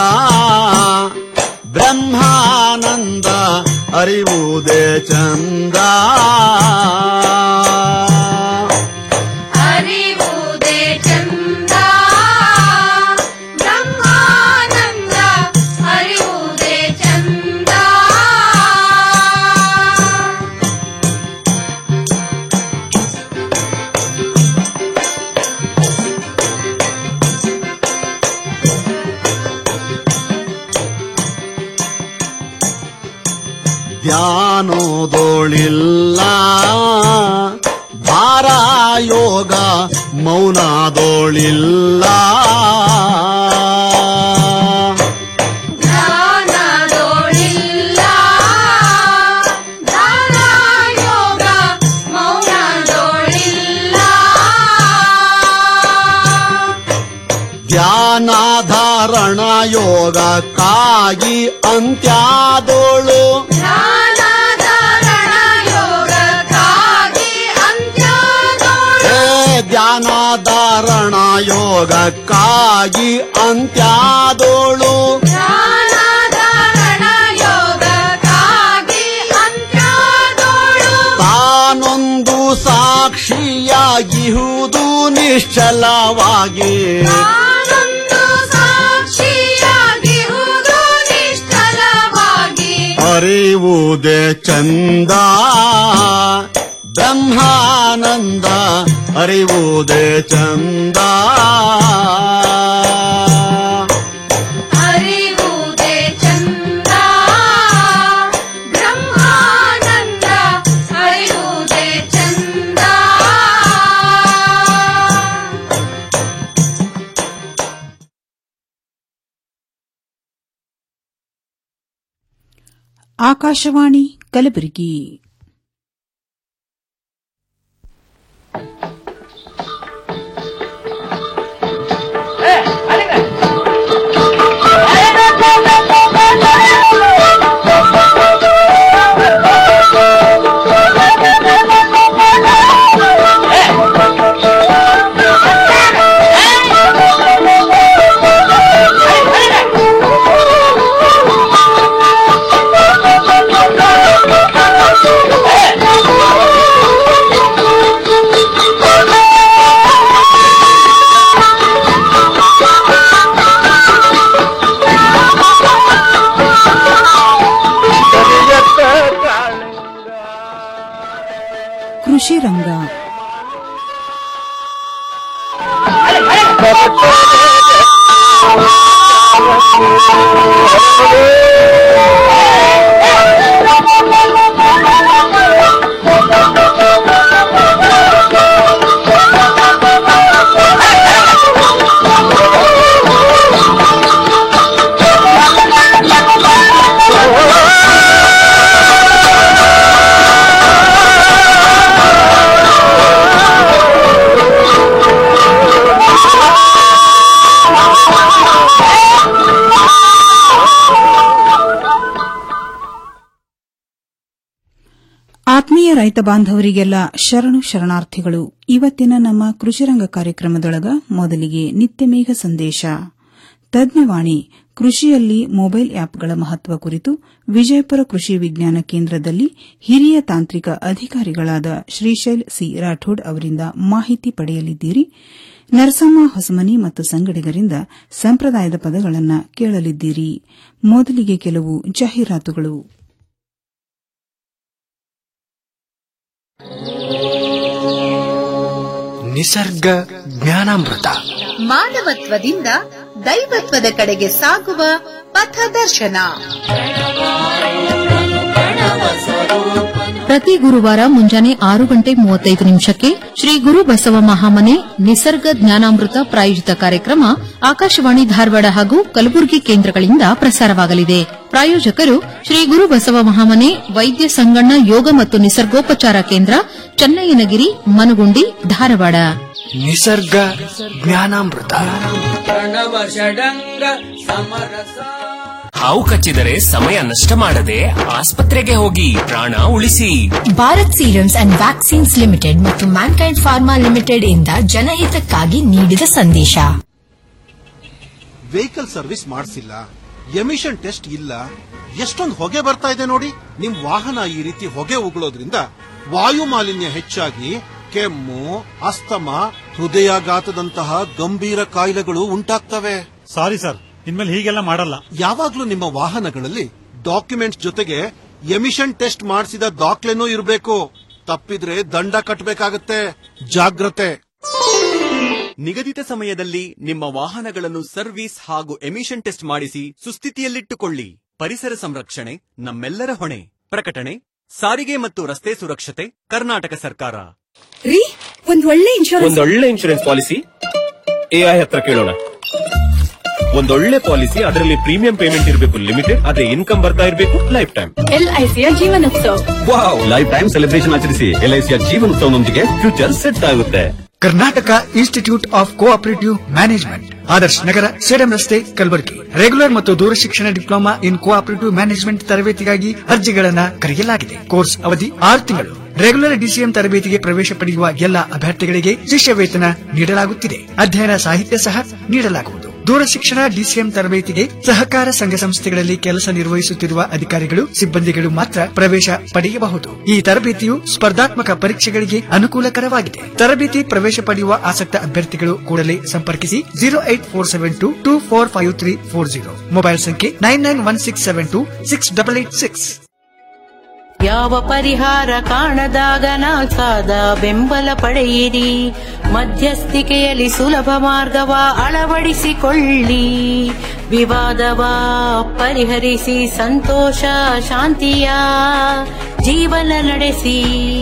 ಬ್ರಹ್ಮಾನಂದ ಅರಿವುದೇ ಚಂದ ಅರಿವುದೇ ಚಂದ ಬ್ರಹ್ಮಾನಂದ ಅರಿವುದೇ ಚಂದ ಧ್ಯಾನೋದೋಳಿಲ್ಲ ಭಾರ ಯೋಗ ಮೌನದೋಳಿಲ್ಲ ಜ್ಞಾನದೋಳಿಲ್ಲ ಧ್ಯಾನ ಯೋಗ ಮೌನದೋಳಿಲ್ಲ ಧ್ಯಾನಾಧಾರಣ ಯೋಗಕ್ಕಾಗಿ ಅಂತ್ಯಾದೋಳು ಧ್ಯಾನಧಾರಣ ಯೋಗಕ್ಕಾಗಿ ಅಂತ್ಯದೋಳು ಏ ಧ್ಯಾನಾಧಾರಣ ಯೋಗಕ್ಕಾಗಿ ಅಂತ್ಯಾದೋಳು ಧ್ಯಾನಧಾರಣ ಯೋಗಕ್ಕಾಗಿ ಅಂತ್ಯದೋಳು ತಾನೊಂದು ಸಾಕ್ಷಿಯಾಗಿಹುದು ನಿಶ್ಚಲವಾಗಿ ನಾನೊಂದು ಸಾಕ್ಷಿಯಾಗಿರುವುದು ನಿಶ್ಚಲವಾಗಿ ಅರಿವುದೇ ಚಂದ ಬ್ರಹ್ಮಾನಂದ ಅರಿವುದೇ ಚಂದ ಅರಿವುದೇ ಚಂದ ಬ್ರಹ್ಮಾನಂದ ಅರಿವುದೇ ಚಂದ ಆಕಾಶವಾಣಿ ಕಲಬುರಗಿ ಕೃಷಿ ರಂಗ ಆತ್ಮೀಯ ರೈತ ಬಾಂಧವರಿಗೆಲ್ಲ ಶರಣು ಶರಣಾರ್ಥಿಗಳು ಇವತ್ತಿನ ನಮ್ಮ ಕೃಷಿರಂಗ ಕಾರ್ಯಕ್ರಮದೊಳಗ ಮೊದಲಿಗೆ ನಿತ್ಯ ಮೇಘ ಸಂದೇಶ ತಜ್ಞವಾಣಿ ಕೃಷಿಯಲ್ಲಿ ಮೊಬೈಲ್ ಆಪ್ಗಳ ಮಹತ್ವ ಕುರಿತು ವಿಜಯಪುರ ಕೃಷಿ ವಿಜ್ಞಾನ ಕೇಂದ್ರದಲ್ಲಿ ಹಿರಿಯ ತಾಂತ್ರಿಕ ಅಧಿಕಾರಿಗಳಾದ ಶ್ರೀಶೈಲ್ ಸಿ ರಾಠೋಡ್ ಅವರಿಂದ ಮಾಹಿತಿ ಪಡೆಯಲಿದ್ದೀರಿ ನರಸಮ್ಮ ಹೊಸಮನಿ ಮತ್ತು ಸಂಗಡಿಗರಿಂದ ಸಂಪ್ರದಾಯದ ಪದಗಳನ್ನು ಕೇಳಲಿದ್ದೀರಿ ಮೊದಲಿಗೆ ಕೆಲವು ಜಾಹೀರಾತುಗಳು ನಿಸರ್ಗ ಜ್ಞಾನಾಮೃತ ಮಾನವತ್ವದಿಂದ ದೈವತ್ವದ ಕಡೆಗೆ ಸಾಗುವ ಪಥದರ್ಶನ ಪ್ರತಿ ಗುರುವಾರ ಮುಂಜಾನೆ ಆರು ಗಂಟೆ ಮೂವತ್ತೈದು ನಿಮಿಷಕ್ಕೆ ಶ್ರೀ ಗುರು ಬಸವ ಮಹಾಮನೆ ನಿಸರ್ಗ ಜ್ಞಾನಾಮೃತ ಪ್ರಾಯೋಜಿತ ಕಾರ್ಯಕ್ರಮ ಆಕಾಶವಾಣಿ ಧಾರವಾಡ ಹಾಗೂ ಕಲಬುರಗಿ ಕೇಂದ್ರಗಳಿಂದ ಪ್ರಸಾರವಾಗಲಿದೆ ಪ್ರಾಯೋಜಕರು ಶ್ರೀ ಗುರು ಬಸವ ಮಹಾಮನೆ ವೈದ್ಯ ಸಂಗಣ್ಣ ಯೋಗ ಮತ್ತು ನಿಸರ್ಗೋಪಚಾರ ಕೇಂದ್ರ ಚನ್ನಯ್ಯನಗಿರಿ ಮನಗುಂಡಿ ಧಾರವಾಡ ನಿಸರ್ಗ ಜ್ಞಾನಾಮೃತ ಹಾವು ಕಚ್ಚಿದರೆ ಸಮಯ ನಷ್ಟ ಮಾಡದೆ ಆಸ್ಪತ್ರೆಗೆ ಹೋಗಿ ಪ್ರಾಣ ಉಳಿಸಿ Bharat serums and vaccines limited ಮತ್ತು ಮ್ಯಾನ್ಕೈಂಡ್ ಫಾರ್ಮಾ ಲಿಮಿಟೆಡ್ ಇಂದ ಜನಹಿತಕ್ಕಾಗಿ ನೀಡಿದ ಸಂದೇಶ ವೆಹಿಕಲ್ ಸರ್ವಿಸ್ ಮಾಡಿಸಿಲ್ಲ ಎಮಿಷನ್ ಟೆಸ್ಟ್ ಇಲ್ಲ ಎಷ್ಟೊಂದು ಹೊಗೆ ಬರ್ತಾ ಇದೆ ನೋಡಿ ನಿಮ್ ವಾಹನ ಈ ರೀತಿ ಹೊಗೆ ಉಗುಳೋದ್ರಿಂದ ವಾಯು ಮಾಲಿನ್ಯ ಹೆಚ್ಚಾಗಿ ಕೆಮ್ಮು ಅಸ್ತಮ ಹೃದಯಾಘಾತದಂತಹ ಗಂಭೀರ ಕಾಯಿಲೆಗಳು ಉಂಟಾಗ್ತವೆ ಸಾರಿ ಸರ್ ಇನ್ಮೇಲೆ ಹೀಗೆಲ್ಲ ಮಾಡಲ್ಲ ಯಾವಾಗ್ಲೂ ನಿಮ್ಮ ವಾಹನಗಳಲ್ಲಿ ಡಾಕ್ಯುಮೆಂಟ್ಸ್ ಜೊತೆಗೆ ಎಮಿಷನ್ ಟೆಸ್ಟ್ ಮಾಡಿಸಿದ ದಾಖಲೆನೂ ಇರಬೇಕು ತಪ್ಪಿದ್ರೆ ದಂಡ ಕಟ್ಟಬೇಕಾಗತ್ತೆ ಜಾಗ್ರತೆ ನಿಗದಿತ ಸಮಯದಲ್ಲಿ ನಿಮ್ಮ ವಾಹನಗಳನ್ನು ಸರ್ವಿಸ್ ಹಾಗೂ ಎಮಿಷನ್ ಟೆಸ್ಟ್ ಮಾಡಿಸಿ ಸುಸ್ಥಿತಿಯಲ್ಲಿಟ್ಟುಕೊಳ್ಳಿ ಪರಿಸರ ಸಂರಕ್ಷಣೆ ನಮ್ಮೆಲ್ಲರ ಹೊಣೆ ಪ್ರಕಟಣೆ ಸಾರಿಗೆ ಮತ್ತು ರಸ್ತೆ ಸುರಕ್ಷತೆ ಕರ್ನಾಟಕ ಸರ್ಕಾರ ರೀ ಒಂದ್ ಒಳ್ಳೆ ಇನ್ಶೂರೆನ್ಸ್ ಒಂದೊಳ್ಳೆ ಇನ್ಶೂರೆನ್ಸ್ ಪಾಲಿಸಿ ಎಐ ಹತ್ರ ಕೇಳೋಣ ಒಂದೊಳ್ಳೆ ಪಾಲಿಸಿ ಅದರಲ್ಲಿ ಪ್ರೀಮಿಯಂ ಪೇಮೆಂಟ್ ಇರಬೇಕು ಲಿಮಿಟೆಡ್ ಅದೇ ಇನ್ಕಮ್ ಬರ್ತಾ ಇರಬೇಕು ಲೈಫ್ ಟೈಮ್ ಎಲ್ಐಸಿಯ Jeevanotsav wow life time celebration ಆಚರಿಸಿ ಎಲ್ಐಸಿಯ ಜೀವನೋತ್ಸವದೊಂದಿಗೆ ಫ್ಯೂಚರ್ ಸೆಟ್ ಆಗುತ್ತೆ Karnataka institute of cooperative management Adarsh Nagar Sedam ರಸ್ತೆ ಕಲಬುರಗಿ ರೆಗ್ಯುಲರ್ ಮತ್ತು ದೂರ ಶಿಕ್ಷಣ ಡಿಪ್ಲೊಮಾ ಇನ್ ಕೋಆಪರೇಟಿವ್ ಮ್ಯಾನೇಜ್ಮೆಂಟ್ ತರಬೇತಿಗಾಗಿ ಅರ್ಜಿಗಳನ್ನ ಕರೆಯಲಾಗಿದೆ ಕೋರ್ಸ್ ಅವಧಿ ಆರು ತಿಂಗಳು ರೆಗ್ಯುಲರ್ ಡಿಸಿಎಂ ತರಬೇತಿಗೆ ಪ್ರವೇಶ ಪಡೆಯುವ ಎಲ್ಲ ಅಭ್ಯರ್ಥಿಗಳಿಗೆ ಶಿಷ್ಯ ವೇತನ ನೀಡಲಾಗುತ್ತಿದೆ ಅಧ್ಯಯನ ಸಾಹಿತ್ಯ ಸಹ ನೀಡಲಾಗುವುದು ದೂರ ಶಿಕ್ಷಣ ಡಿಸಿಎಂ ತರಬೇತಿಗೆ ಸಹಕಾರ ಸಂಘ ಸಂಸ್ಥೆಗಳಲ್ಲಿ ಕೆಲಸ ನಿರ್ವಹಿಸುತ್ತಿರುವ ಅಧಿಕಾರಿಗಳು ಸಿಬ್ಬಂದಿಗಳು ಮಾತ್ರ ಪ್ರವೇಶ ಪಡೆಯಬಹುದು ಈ ತರಬೇತಿಯು ಸ್ಪರ್ಧಾತ್ಮಕ ಪರೀಕ್ಷೆಗಳಿಗೆ ಅನುಕೂಲಕರವಾಗಿದೆ ತರಬೇತಿ ಪ್ರವೇಶ ಪಡೆಯುವ ಆಸಕ್ತ ಅಭ್ಯರ್ಥಿಗಳು ಕೂಡಲೇ ಸಂಪರ್ಕಿಸಿ zero eight four seven two two four five three four zero mobile ಸಂಖ್ಯೆ nine nine one six seven two six double eight six ಯಾವ ಪರಿಹಾರ ಕಾಣದಾಗ ನಾಲ್ಕಾದ ಬೆಂಬಲ ಪಡೆಯಿರಿ ಮಧ್ಯಸ್ಥಿಕೆಯಲ್ಲಿ ಸುಲಭ ಮಾರ್ಗವ ಅಳವಡಿಸಿಕೊಳ್ಳಿ ವಿವಾದವ ಪರಿಹರಿಸಿ ಸಂತೋಷ ಶಾಂತಿಯ ಜೀವನ ನಡೆಸಿ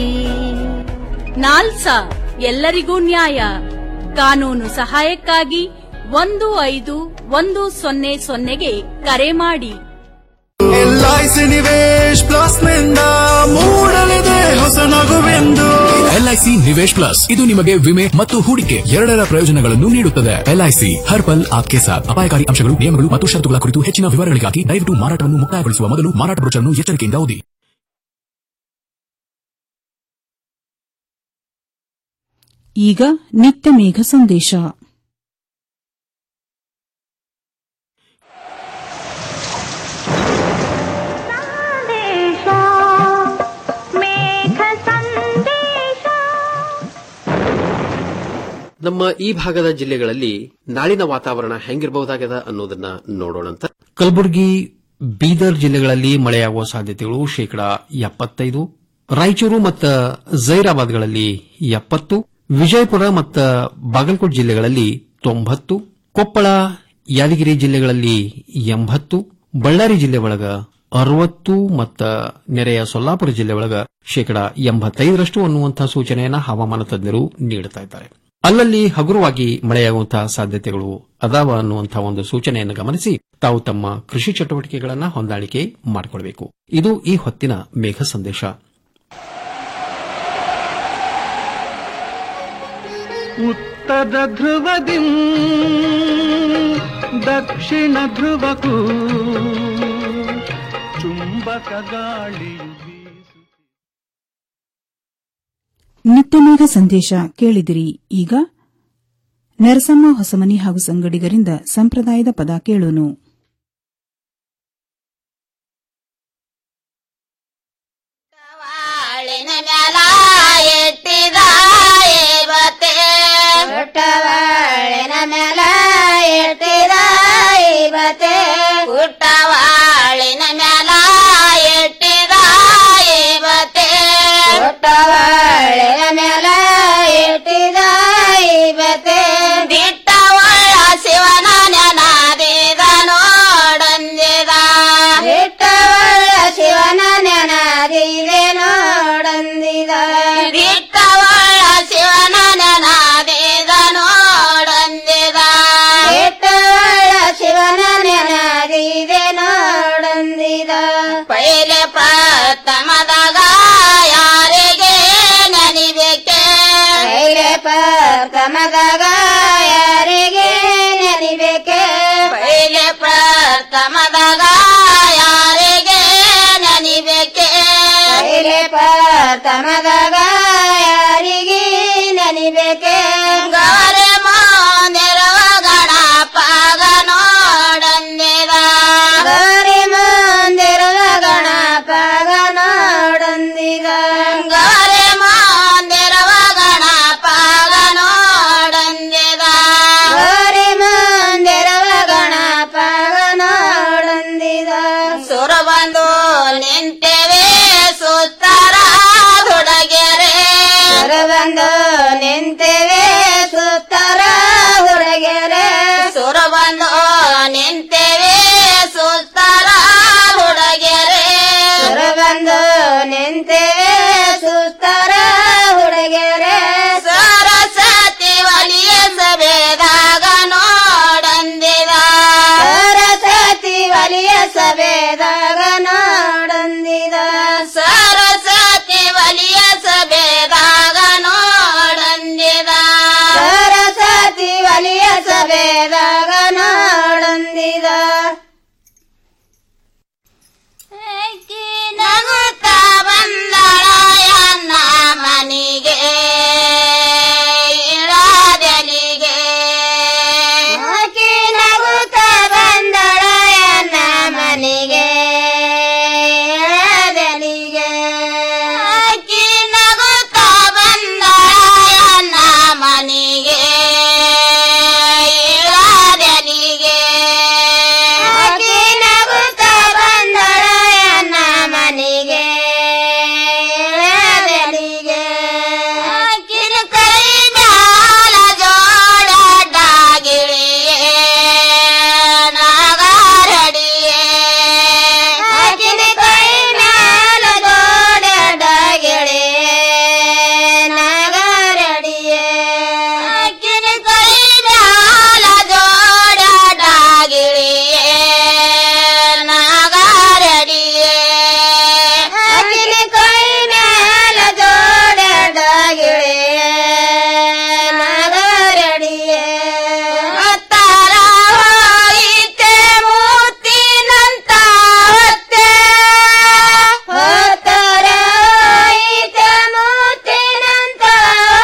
ನಾಲ್ಸ ಎಲ್ಲರಿಗೂ ನ್ಯಾಯ ಕಾನೂನು ಸಹಾಯಕ್ಕಾಗಿ ಒಂದು ಐದು ಒಂದು ಸೊನ್ನೆ ಸೊನ್ನೆಗೆ ಕರೆ ಮಾಡಿ ಎಲ್ಐಸಿ ನಿವೇಶ್ ಪ್ಲಸ್ ನಿಂದ ಮೂಡಲಿದೆ ಹೊಸ ನಗುವೆಂದು ಎಲ್ಐಸಿ ನಿವೇಶ್ ಪ್ಲಸ್ ಇದು ನಿಮಗೆ ವಿಮೆ ಮತ್ತು ಹೂಡಿಕೆ ಎರಡರ ಪ್ರಯೋಜನಗಳನ್ನು ನೀಡುತ್ತದೆ ಎಲ್ಐಸಿ ಹರ್ ಪಲ್ ಆಪ್ಕೆ ಸಾಥ್ ಅಪಾಯಕಾರಿ ಅಂಶಗಳು ನಿಯಮಗಳು ಮತ್ತು ಷರತ್ತುಗಳ ಕುರಿತು ಹೆಚ್ಚಿನ ವಿವರಗಳಿಗಾಗಿ ದಯವಿಟ್ಟು ಮಾರಾಟವನ್ನು ಮುಕ್ತಾಯಗೊಳಿಸುವ ಮೊದಲು ಮಾರಾಟ ಬ್ರೋಚರ್ನ್ನು ಎಚ್ಚರಿಕೆಯಿಂದ ಓದಿ ಈಗ ನಿತ್ಯ ಮೇಘ ಸಂದೇಶ ನಮ್ಮ ಈ ಭಾಗದ ಜಿಲ್ಲೆಗಳಲ್ಲಿ ನಾಳಿನ ವಾತಾವರಣ ಹೆಂಗಿರಬಹುದಾಗ್ಯದ ಅನ್ನೋದನ್ನ ನೋಡೋಣಂತ ಕಲಬುರಗಿ ಬೀದರ್ ಜಿಲ್ಲೆಗಳಲ್ಲಿ ಮಳೆಯಾಗುವ ಸಾಧ್ಯತೆಗಳು ಶೇಕಡಾ ಎಪ್ಪತ್ತೈದು ರಾಯಚೂರು ಮತ್ತು ಜೈರಾಬಾದ್ಗಳಲ್ಲಿ ಎಪ್ಪತ್ತು ವಿಜಯಪುರ ಮತ್ತು ಬಾಗಲಕೋಟೆ ಜಿಲ್ಲೆಗಳಲ್ಲಿ ತೊಂಬತ್ತು ಕೊಪ್ಪಳ ಯಾದಗಿರಿ ಜಿಲ್ಲೆಗಳಲ್ಲಿ ಎಂಬತ್ತು ಬಳ್ಳಾರಿ ಜಿಲ್ಲೆ ಒಳಗ ಅರವತ್ತು ಮತ್ತು ನೆರೆಯ ಸೊಲ್ಲಾಪುರ ಜಿಲ್ಲೆ ಒಳಗ ಶೇಕಡಾ ಎಂಬತ್ತೈದರಷ್ಟು ಅನ್ನುವಂತಹ ಸೂಚನೆಯನ್ನ ಹವಾಮಾನ ತಜ್ಞರು ನೀಡುತ್ತಾ ಇದ್ದಾರೆ ಅಲ್ಲಲ್ಲಿ ಹಗುರವಾಗಿ ಮಳೆಯಾಗುವಂತಹ ಸಾಧ್ಯತೆಗಳು ಅದಾವ ಅನ್ನುವಂತಹ ಒಂದು ಸೂಚನೆಯನ್ನು ಗಮನಿಸಿ ತಾವು ತಮ್ಮ ಕೃಷಿ ಚಟುವಟಿಕೆಗಳನ್ನ ಹೊಂದಾಣಿಕೆ ಮಾಡಿಕೊಳ್ಬೇಕು ಇದು ಈ ಹೊತ್ತಿನ ಮೇಘ ಸಂದೇಶ ಉತ್ತರ ಧ್ರುವದಿ ದಕ್ಷಿಣ ಧ್ರುವಕ್ಕೂ ಚುಂಬಕ ಗಾಳಿಯು ನಿತ್ಯ ಮೇಘ ಸಂದೇಶ ಕೇಳಿದಿರಿ ಈಗ ನೆರಸಮ್ಮ ಹೊಸಮನಿ ಹಾಗೂ ಸಂಗಡಿಗರಿಂದ ಸಂಪ್ರದಾಯದ ಪದ ಕೇಳೋನು ಬಾಳಿನ ಮ್ಯಾಲ ಎಟ್ಟಿದ ಇವತ್ತೆ ಪುಟ್ಟವಾಳಿನ ಮ್ಯಾಲ ಎಟ್ಟಿದ ಇವತ್ತೆ ಪುಟ್ಟವಾಳಿನ ಮ್ಯಾಲ ಎಟ್ಟಿದ ಇವತ್ತೆ ಪುಟ್ಟವಾಳಿನ ಮ್ಯಾಲ ಎಟ್ಟಿದ ಇವತ್ತೆ ಬಿಟ್ಟವಳ ಶಿವನ ನೆನದಿದನು ಬಂದು ನಿಂತೇವೆ ಸುತ್ತರ ಹುಡುಗೆರೆ ಬಂದು ನಿಂತೇವೆ ಸುತ್ತರ ಹುಡುಗೆರೆ ಸುರ ಬಂದು ನಿಂತೇವೆ ಸುತ್ತರ ಹುಡುಗೆರೆ ಸುರ ಬಂದು ನಿಂತೇವೆ ಸುತ್ತರ ಹುಡುಗೆರೆ ಸರಸ್ವತಿ ಒಲಿಯ ಸಭೆದಾಗ ನೋಡಂದಿದ ಸರಸ್ವತಿ ಒಲಿಯ ಸಭೆದಾಗ